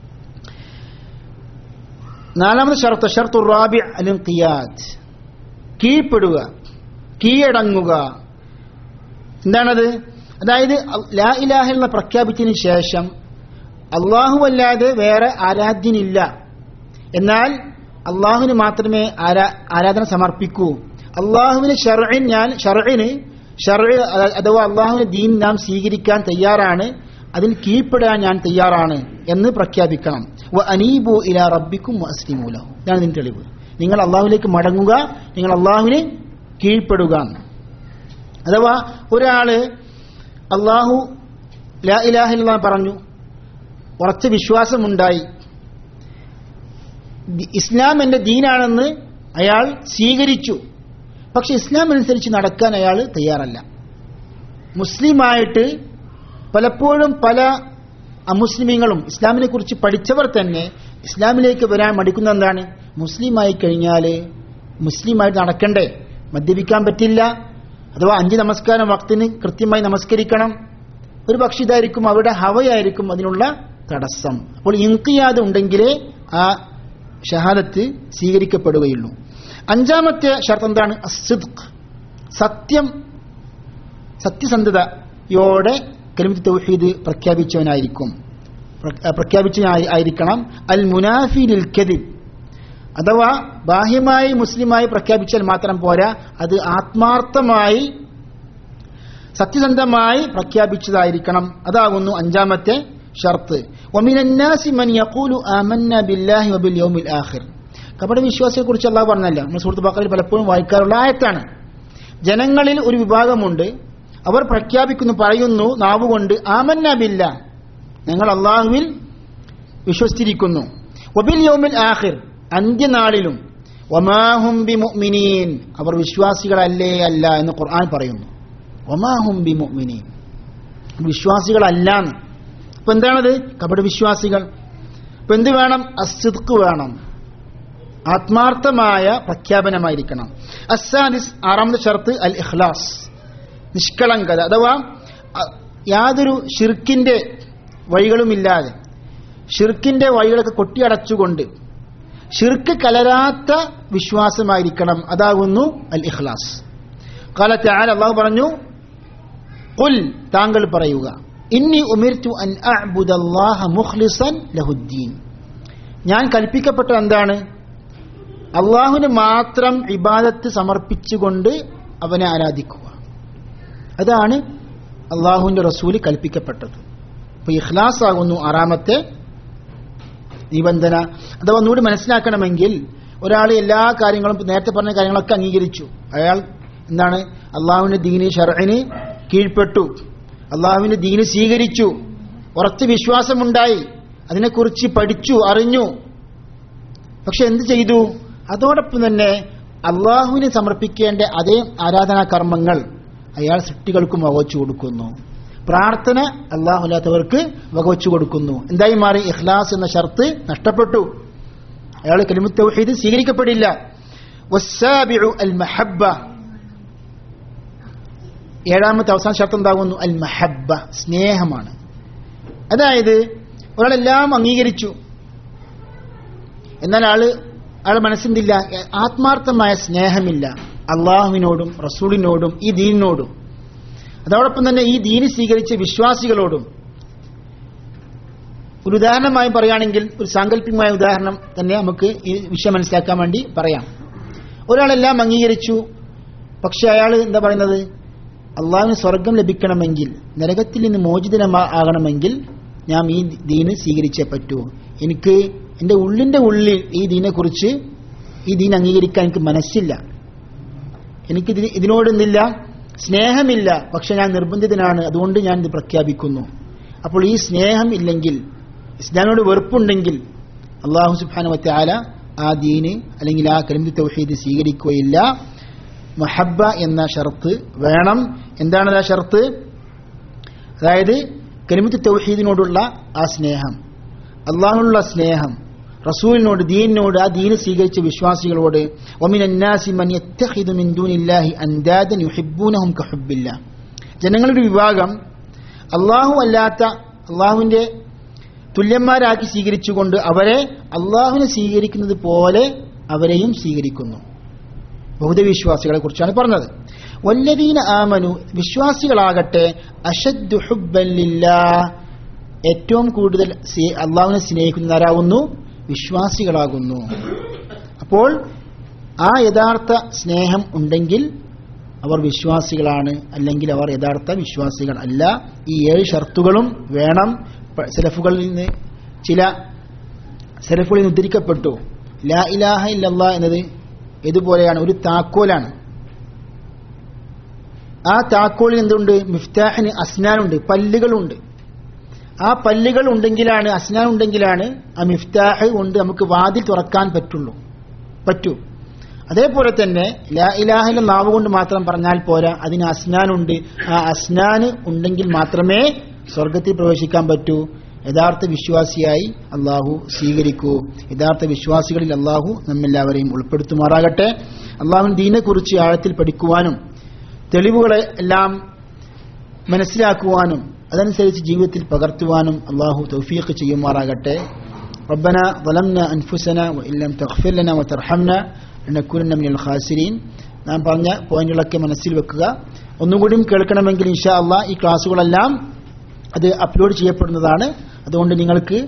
നാലാമത് ഷർത്ത് ഷർത്തു റാബി അലിൻ ഖിയാദ് കീഴ്പ്പെടുക കീഴടങ്ങുക എന്താണത് അതായത് ലാ ഇലാഹ എന്ന പ്രഖ്യാപിച്ചതിന് ശേഷം അള്ളാഹു അല്ലാതെ വേറെ ആരാധ്യനില്ല എന്നാൽ അള്ളാഹുവിന് മാത്രമേ ആരാ- ആരാധന സമർപ്പിക്കൂ അള്ളാഹുവിന് ഷർഇൻ ഞാൻ ഷർഇന് ഷർഇ അഥവാ അള്ളാഹുവിന് ദീൻ നാം സ്വീകരിക്കാൻ തയ്യാറാണ് അതിൽ കീഴ്പ്പെടാൻ ഞാൻ തയ്യാറാണ് എന്ന് പ്രഖ്യാപിക്കണം വ അനീബു ഇല റബ്ബിക്കും അസ്ലിമൂലഹു ഇതാണ് ഇതിന്റെ തെളിവ് നിങ്ങൾ അള്ളാഹുവിലേക്ക് മടങ്ങുക നിങ്ങൾ അള്ളാഹുവിന് കീഴ്പ്പെടുക അഥവാ ഒരാള് അള്ളാഹു ലാ ഇലാഹ ഇല്ലല്ലാഹ് പറഞ്ഞു ഉറച്ച വിശ്വാസമുണ്ടായി ദി- ഇസ്ലാം എന്റെ ദീനാണെന്ന് അയാൾ സ്വീകരിച്ചു പക്ഷെ ഇസ്ലാം അനുസരിച്ച് നടക്കാൻ അയാൾ തയ്യാറല്ല മുസ്ലിമായിട്ട് പലപ്പോഴും പല അമുസ്ലിമീങ്ങളും ഇസ്ലാമിനെ കുറിച്ച് പഠിച്ചവർ തന്നെ ഇസ്ലാമിലേക്ക് വരാൻ മടിക്കുന്ന എന്താണ് മുസ്ലിമായി കഴിഞ്ഞാൽ മുസ്ലിമായിട്ട് നടക്കണ്ടേ മദ്യപിക്കാൻ പറ്റില്ല അഥവാ അഞ്ച് നമസ്കാരം വക്തിന് കൃത്യമായി നമസ്കരിക്കണം ഒരു പക്ഷെ ഇതായിരിക്കും അവരുടെ ഹവയായിരിക്കും അതിനുള്ള തടസ്സം അപ്പോൾ ഇൻകിയാത് ഉണ്ടെങ്കിലേ ആ ഷഹാദത്ത് സ്വീകരിക്കപ്പെടുകയുള്ളൂ അഞ്ചാമത്തെ ഷർത്ത് എന്താണ് അസിദ്ഖ് സത്യം സത്യസന്ധതയോടെ കലിമത്ത് തൗഹീദ് പ്രഖ്യാപിച്ചവനായിരിക്കും പ്ര- പ്രഖ്യാപിച്ചവനായി ആയിരിക്കണം അൽ മുനാഫി ലിൽ കദിബ് അഥവാ ബാഹ്യമായി മുസ്ലിമായി പ്രഖ്യാപിച്ചാൽ മാത്രം പോരാ അത് ആത്മാർത്ഥമായി സത്യസന്ധമായി പ്രഖ്യാപിച്ചതായിരിക്കണം അതാകുന്നു അഞ്ചാമത്തെ ഷർത്ത് ഒമിനന്നാസി മൻ യഖൂലു ആമന്ന ബില്ലാഹി വബിൽ യൗമിൽ ആഖിർ കപട വിശ്വാസിയെ കുറിച്ച് അള്ളാഹ് പറഞ്ഞല്ല നമ്മൾ സുഹൃത്ത് ബാക്കറിൽ പലപ്പോഴും വായിക്കാറുള്ള ആയത്താണ് ജനങ്ങളിൽ ഒരു വിഭാഗമുണ്ട് അവർ പ്രഖ്യാപിക്കുന്നു പറയുന്നു നാവുകൊണ്ട് ആമന്ന ബില്ല ഞങ്ങൾ അള്ളാഹുവിൽ വിശ്വസിച്ചിരിക്കുന്നു വബിൽ യൗമിൽ ആഖിർ അന്ത്യനാളിലും വമാഹും ബി മുഅ്മിനീൻ അവർ വിശ്വാസികളല്ലേ അല്ല എന്ന് ഖുർആൻ പറയുന്നു വമാഹും ബി മുഅ്മിനീൻ വിശ്വാസികളല്ല അപ്പൊ എന്താണത് കപട വിശ്വാസികൾ ഇപ്പൊ എന്ത് വേണം അസിദ്ക്ക് വേണം ആത്മാർത്ഥമായ പ്രഖ്യാപനമായിരിക്കണം അസാദിസ് ആറാമത്തെ ഷർത്ത് അൽ ഇഖ്ലാസ് നിഷ്കളങ്കത അഥവാ അ- യാതൊരു ഷിർക്കിന്റെ വഴികളുമില്ലാതെ ഷിർക്കിന്റെ വഴികളൊക്കെ കൊട്ടിയടച്ചുകൊണ്ട് ഷിർക്ക് കലരാത്ത വിശ്വാസമായിരിക്കണം അതാകുന്നു അൽ ഇഖ്ലാസ് കാലത്തെ ആൽ അള്ളാഹു പറഞ്ഞു കുൽ താങ്കൾ പറയുക ഇന്നി ഉമിർത്തു അൻ അഅ്ബുദല്ലാഹ മുഖ്ലിസൻ ലഹുദ്ദീൻ ഞാൻ കൽപ്പിക്കപ്പെട്ട എന്താണ് അള്ളാഹുവിന് മാത്രം ഇബാദത്ത് സമർപ്പിച്ചുകൊണ്ട് അവനെ ആരാധിക്കുക അതാണ് അള്ളാഹുവിന്റെ റസൂല് കൽപ്പിക്കപ്പെട്ടത് അപ്പൊ ഇഖ്ലാസ് ആകുന്നു ആറാമത്തെ നിബന്ധന അഥവാ ഒന്നുകൂടി മനസ്സിലാക്കണമെങ്കിൽ ഒരാൾ എല്ലാ കാര്യങ്ങളും നേരത്തെ പറഞ്ഞ കാര്യങ്ങളൊക്കെ അംഗീകരിച്ചു അയാൾ എന്താണ് അള്ളാഹുവിന്റെ ദീന് ഷർഇന് കീഴ്പ്പെട്ടു അള്ളാഹുവിന്റെ ദീന് സ്വീകരിച്ചു ഉറച്ച വിശ്വാസമുണ്ടായി അതിനെക്കുറിച്ച് പഠിച്ചു അറിഞ്ഞു പക്ഷെ എന്ത് ചെയ്തു അതോടൊപ്പം തന്നെ അള്ളാഹുവിന് സമർപ്പിക്കേണ്ട അതേ ആരാധനാ കർമ്മങ്ങൾ അയാൾ സൃഷ്ടികൾക്കും വകവച്ചു കൊടുക്കുന്നു പ്രാർത്ഥന അള്ളാഹുലാത്തവർക്ക് വകവച്ചു കൊടുക്കുന്നു എന്തായി മാറി ഇഖ്ലാസ് എന്ന ഷർത്ത് നഷ്ടപ്പെട്ടു അയാൾ കലിമുത്ത് തൗഹീദ് സ്വീകരിക്കപ്പെടില്ല വസ്സാബിഉ അൽ മഹബ്ബ ഏഴാമത്തെ അവസാന ഷർത്ത് എന്താകുന്നു അൽ മഹബ്ബ സ്നേഹമാണ് അതായത് ഒരാളെല്ലാം അംഗീകരിച്ചു എന്നാൽ ആള് ആളെ മനസ്സിന്തില്ല ആത്മാർത്ഥമായ സ്നേഹമില്ല അള്ളാഹുവിനോടും റസൂലിനോടും ഈ ദീനിനോടും അതോടൊപ്പം തന്നെ ഈ ദീന് സ്വീകരിച്ച വിശ്വാസികളോടും ഒരു ഉദാഹരണമായി പറയുകയാണെങ്കിൽ ഒരു സാങ്കല്പികമായ ഉദാഹരണം തന്നെ നമുക്ക് ഈ വിഷയം മനസ്സിലാക്കാൻ വേണ്ടി പറയാം ഒരാളെല്ലാം അംഗീകരിച്ചു പക്ഷെ അയാൾ എന്താ പറയുന്നത് അള്ളാഹുവിന് സ്വർഗം ലഭിക്കണമെങ്കിൽ നരകത്തിൽ നിന്ന് മോചിതനാകണമെങ്കിൽ ഞാൻ ഈ ദീന് സ്വീകരിച്ചേ പറ്റൂ എനിക്ക് എൻ്റെ ഉള്ളിൻ്റെ ഉള്ളിൽ ഈ ദീനെക്കുറിച്ച് ഈ ദീൻ അംഗീകരിക്കാൻ എനിക്ക് മനസ്സില്ല എനിക്ക് ഇതിന് ഇതിനോട് എന്തില്ല സ്നേഹമില്ല പക്ഷെ ഞാൻ നിർബന്ധിതനാണ് അതുകൊണ്ട് ഞാൻ ഇത് പ്രഖ്യാപിക്കുന്നു അപ്പോൾ ഈ സ്നേഹം ഇല്ലെങ്കിൽ ഇസ്ലാമിനോട് വെറുപ്പുണ്ടെങ്കിൽ അള്ളാഹു സുബാനുവത്തെ ആല ആ ദീന് അല്ലെങ്കിൽ ആ കലിമി തൗഹീദ് സ്വീകരിക്കുകയില്ല മഹബ്ബ എന്ന ഷർത്ത് വേണം എന്താണ് ആ ഷർത്ത് അതായത് കലിമത്ത് തൗഹീദിനോടുള്ള ആ സ്നേഹം അള്ളാഹുള്ള സ്നേഹം റസൂലിനോട് ദീനിനോട് ആ ദീന് സ്വീകരിച്ച വിശ്വാസികളോട് ഒമിൻ അന്നാസി മൻ യത്തഖിദു മിൻ ദൂനില്ലാഹി അൻദാദൻ യുഹിബ്ബൂനഹും കഹുബ്ബില്ലാ ജനങ്ങളുടെ ഒരു വിഭാഗം അള്ളാഹു അല്ലാത്ത അള്ളാഹുവിന്റെ തുല്യന്മാരാക്കി സ്വീകരിച്ചുകൊണ്ട് അവരെ അള്ളാഹുവിനെ സ്വീകരിക്കുന്നത് പോലെ അവരെയും സ്വീകരിക്കുന്നു ബഹുദവിശ്വാസികളെ കുറിച്ചാണ് പറഞ്ഞത് വല്ലദീന ആമനു വിശ്വാസികളാകട്ടെ അഷദ്ദു ഹുബ്ബല്ലില്ലാ ഏറ്റവും കൂടുതൽ സ്നേ- അള്ളാഹുവിനെ സ്നേഹിക്കുന്നവരാകുന്നു വിശ്വാസികളാകുന്നു അപ്പോൾ ആ യഥാർത്ഥ സ്നേഹം ഉണ്ടെങ്കിൽ അവർ വിശ്വാസികളാണ് അല്ലെങ്കിൽ അവർ യഥാർത്ഥ വിശ്വാസികൾ അല്ല ഈ ഏഴ് ഷർത്തുകളും വേണം പ- സെലഫുകളിൽ നിന്ന് ചില സെലഫുകളിൽ നിന്ന് ഉദ്ധരിക്കപ്പെട്ടു ലാ ഇലാഹ ഇല്ലല്ലാ എന്നത് ഇതുപോലെയാണ് ഒരു താക്കോലാണ് ആ താക്കോലിന് എന്തുണ്ട് മിഫ്താഹിന് അസ്നാനുണ്ട് പല്ലുകളുണ്ട് ആ പല്ലുകൾ ഉണ്ടെങ്കിലാണ് അസ്നാൻ ഉണ്ടെങ്കിലാണ് ആ മിഫ്താഹ് കൊണ്ട് നമുക്ക് വാതിൽ തുറക്കാൻ പറ്റുള്ളൂ പറ്റൂ അതേപോലെ തന്നെ ലാ ഇലാഹിലെ നാവ് കൊണ്ട് മാത്രം പറഞ്ഞാൽ പോരാ അതിന് അസ്നാനുണ്ട് ആ അസ്നാന് ഉണ്ടെങ്കിൽ മാത്രമേ സ്വർഗത്തിൽ പ്രവേശിക്കാൻ പറ്റൂ യഥാർത്ഥ വിശ്വാസിയായി അള്ളാഹു സ്വീകരിക്കൂ യഥാർത്ഥ വിശ്വാസികളിൽ അള്ളാഹു നമ്മെല്ലാവരെയും ഉൾപ്പെടുത്തുമാറാകട്ടെ അള്ളാഹുവിൻ ദീനെക്കുറിച്ച് ആഴത്തിൽ പഠിക്കുവാനും തെളിവുകളെ എല്ലാം മനസ്സിലാക്കുവാനും അതനുസരിച്ച് ജീവിതത്തിൽ പകർത്തുവാനും അള്ളാഹു തൗഫീഖ് ചെയ്യുമാറാകട്ടെ ربنا ظلمنا أنفسنا وإن لم تغفر لنا وترحمنا لنكونن من الخاسرين നാം പറഞ്ഞ പോയിന്റുകളൊക്കെ മനസ്സിൽ വെക്കുക ഒന്നുകൂടിയും കേൾക്കണമെങ്കിൽ ഇൻഷാ അള്ളാഹ് ഈ ക്ലാസ്സുകളെല്ലാം അത് അപ്ലോഡ് ചെയ്യപ്പെടുന്നതാണ് അതുകൊണ്ട് നിങ്ങൾക്ക്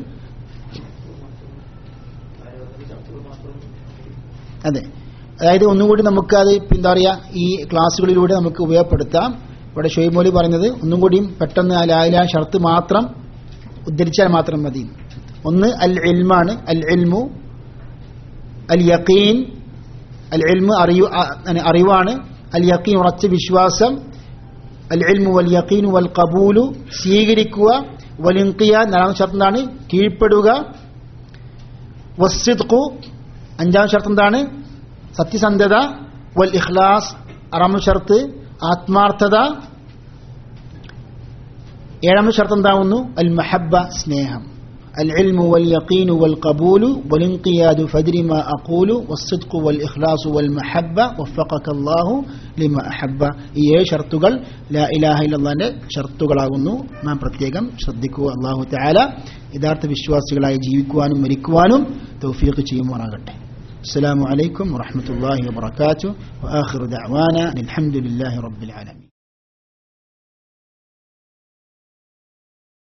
അതെ അതായത് ഒന്നുകൂടി നമുക്ക് അത് എന്താ പറയുക ഈ ക്ലാസ്സുകളിലൂടെ നമുക്ക് ഉപയോഗപ്പെടുത്താം ഇവിടെ ഷൊയ്ബ് മോലി പറയുന്നത് ഒന്നും കൂടിയും പെട്ടെന്ന് ആ ലായില ഷർത്ത് മാത്രം ഉദ്ധരിച്ചാൽ മാത്രം മതി ഒന്ന് അൽ ഇൽമാണ് അൽ ഇൽമു അൽ യഖീൻ അൽ ഇൽമു അറിയു അ- അങ്ങനെ അറിവാണ് അൽ യഖീൻ ഉറച്ച വിശ്വാസം അൽ ഇൽമു വൽ യഖീനു വൽ ഖബൂലു സ്വീകരിക്കുക വലിൻകിയ നാലാം ഷർത്ത് എന്താണ് കീഴ്പ്പെടുക വസ്സിദ്ഖു അഞ്ചാം ഷർത്ത് എന്താണ് സത്യസന്ധത വൽ ഇഖ്ലാസ് ആറാമത്തെ ഷർത്ത് ആത്മാർത്ഥത ഏഴാമത്തെ ഷർത്ത് എന്താവുന്നു അൽ മഹബ്ബ സ്നേഹം العلم واليقين والقبول والانقياد فدر ما أقول والصدق والإخلاص والمحبة وفقك الله لما أحب ഈ ഏഴ് ഷർത്തുകൾ ലാ ഇലാഹ ഇല്ലല്ലാഹിന്റെ ഷർത്തുകളാകുന്നു നാം പ്രത്യേകം ശ്രദ്ധിക്കുക അള്ളാഹു തആല യഥാർത്ഥ വിശ്വാസികളായി ജീവിക്കുവാനും മരിക്കുവാനും തൗഫീഖ് ചെയ്യുമാറാകട്ടെ السلام عليكم ورحمة الله وبركاته وآخر دعوانا أن الحمد لله رب العالمين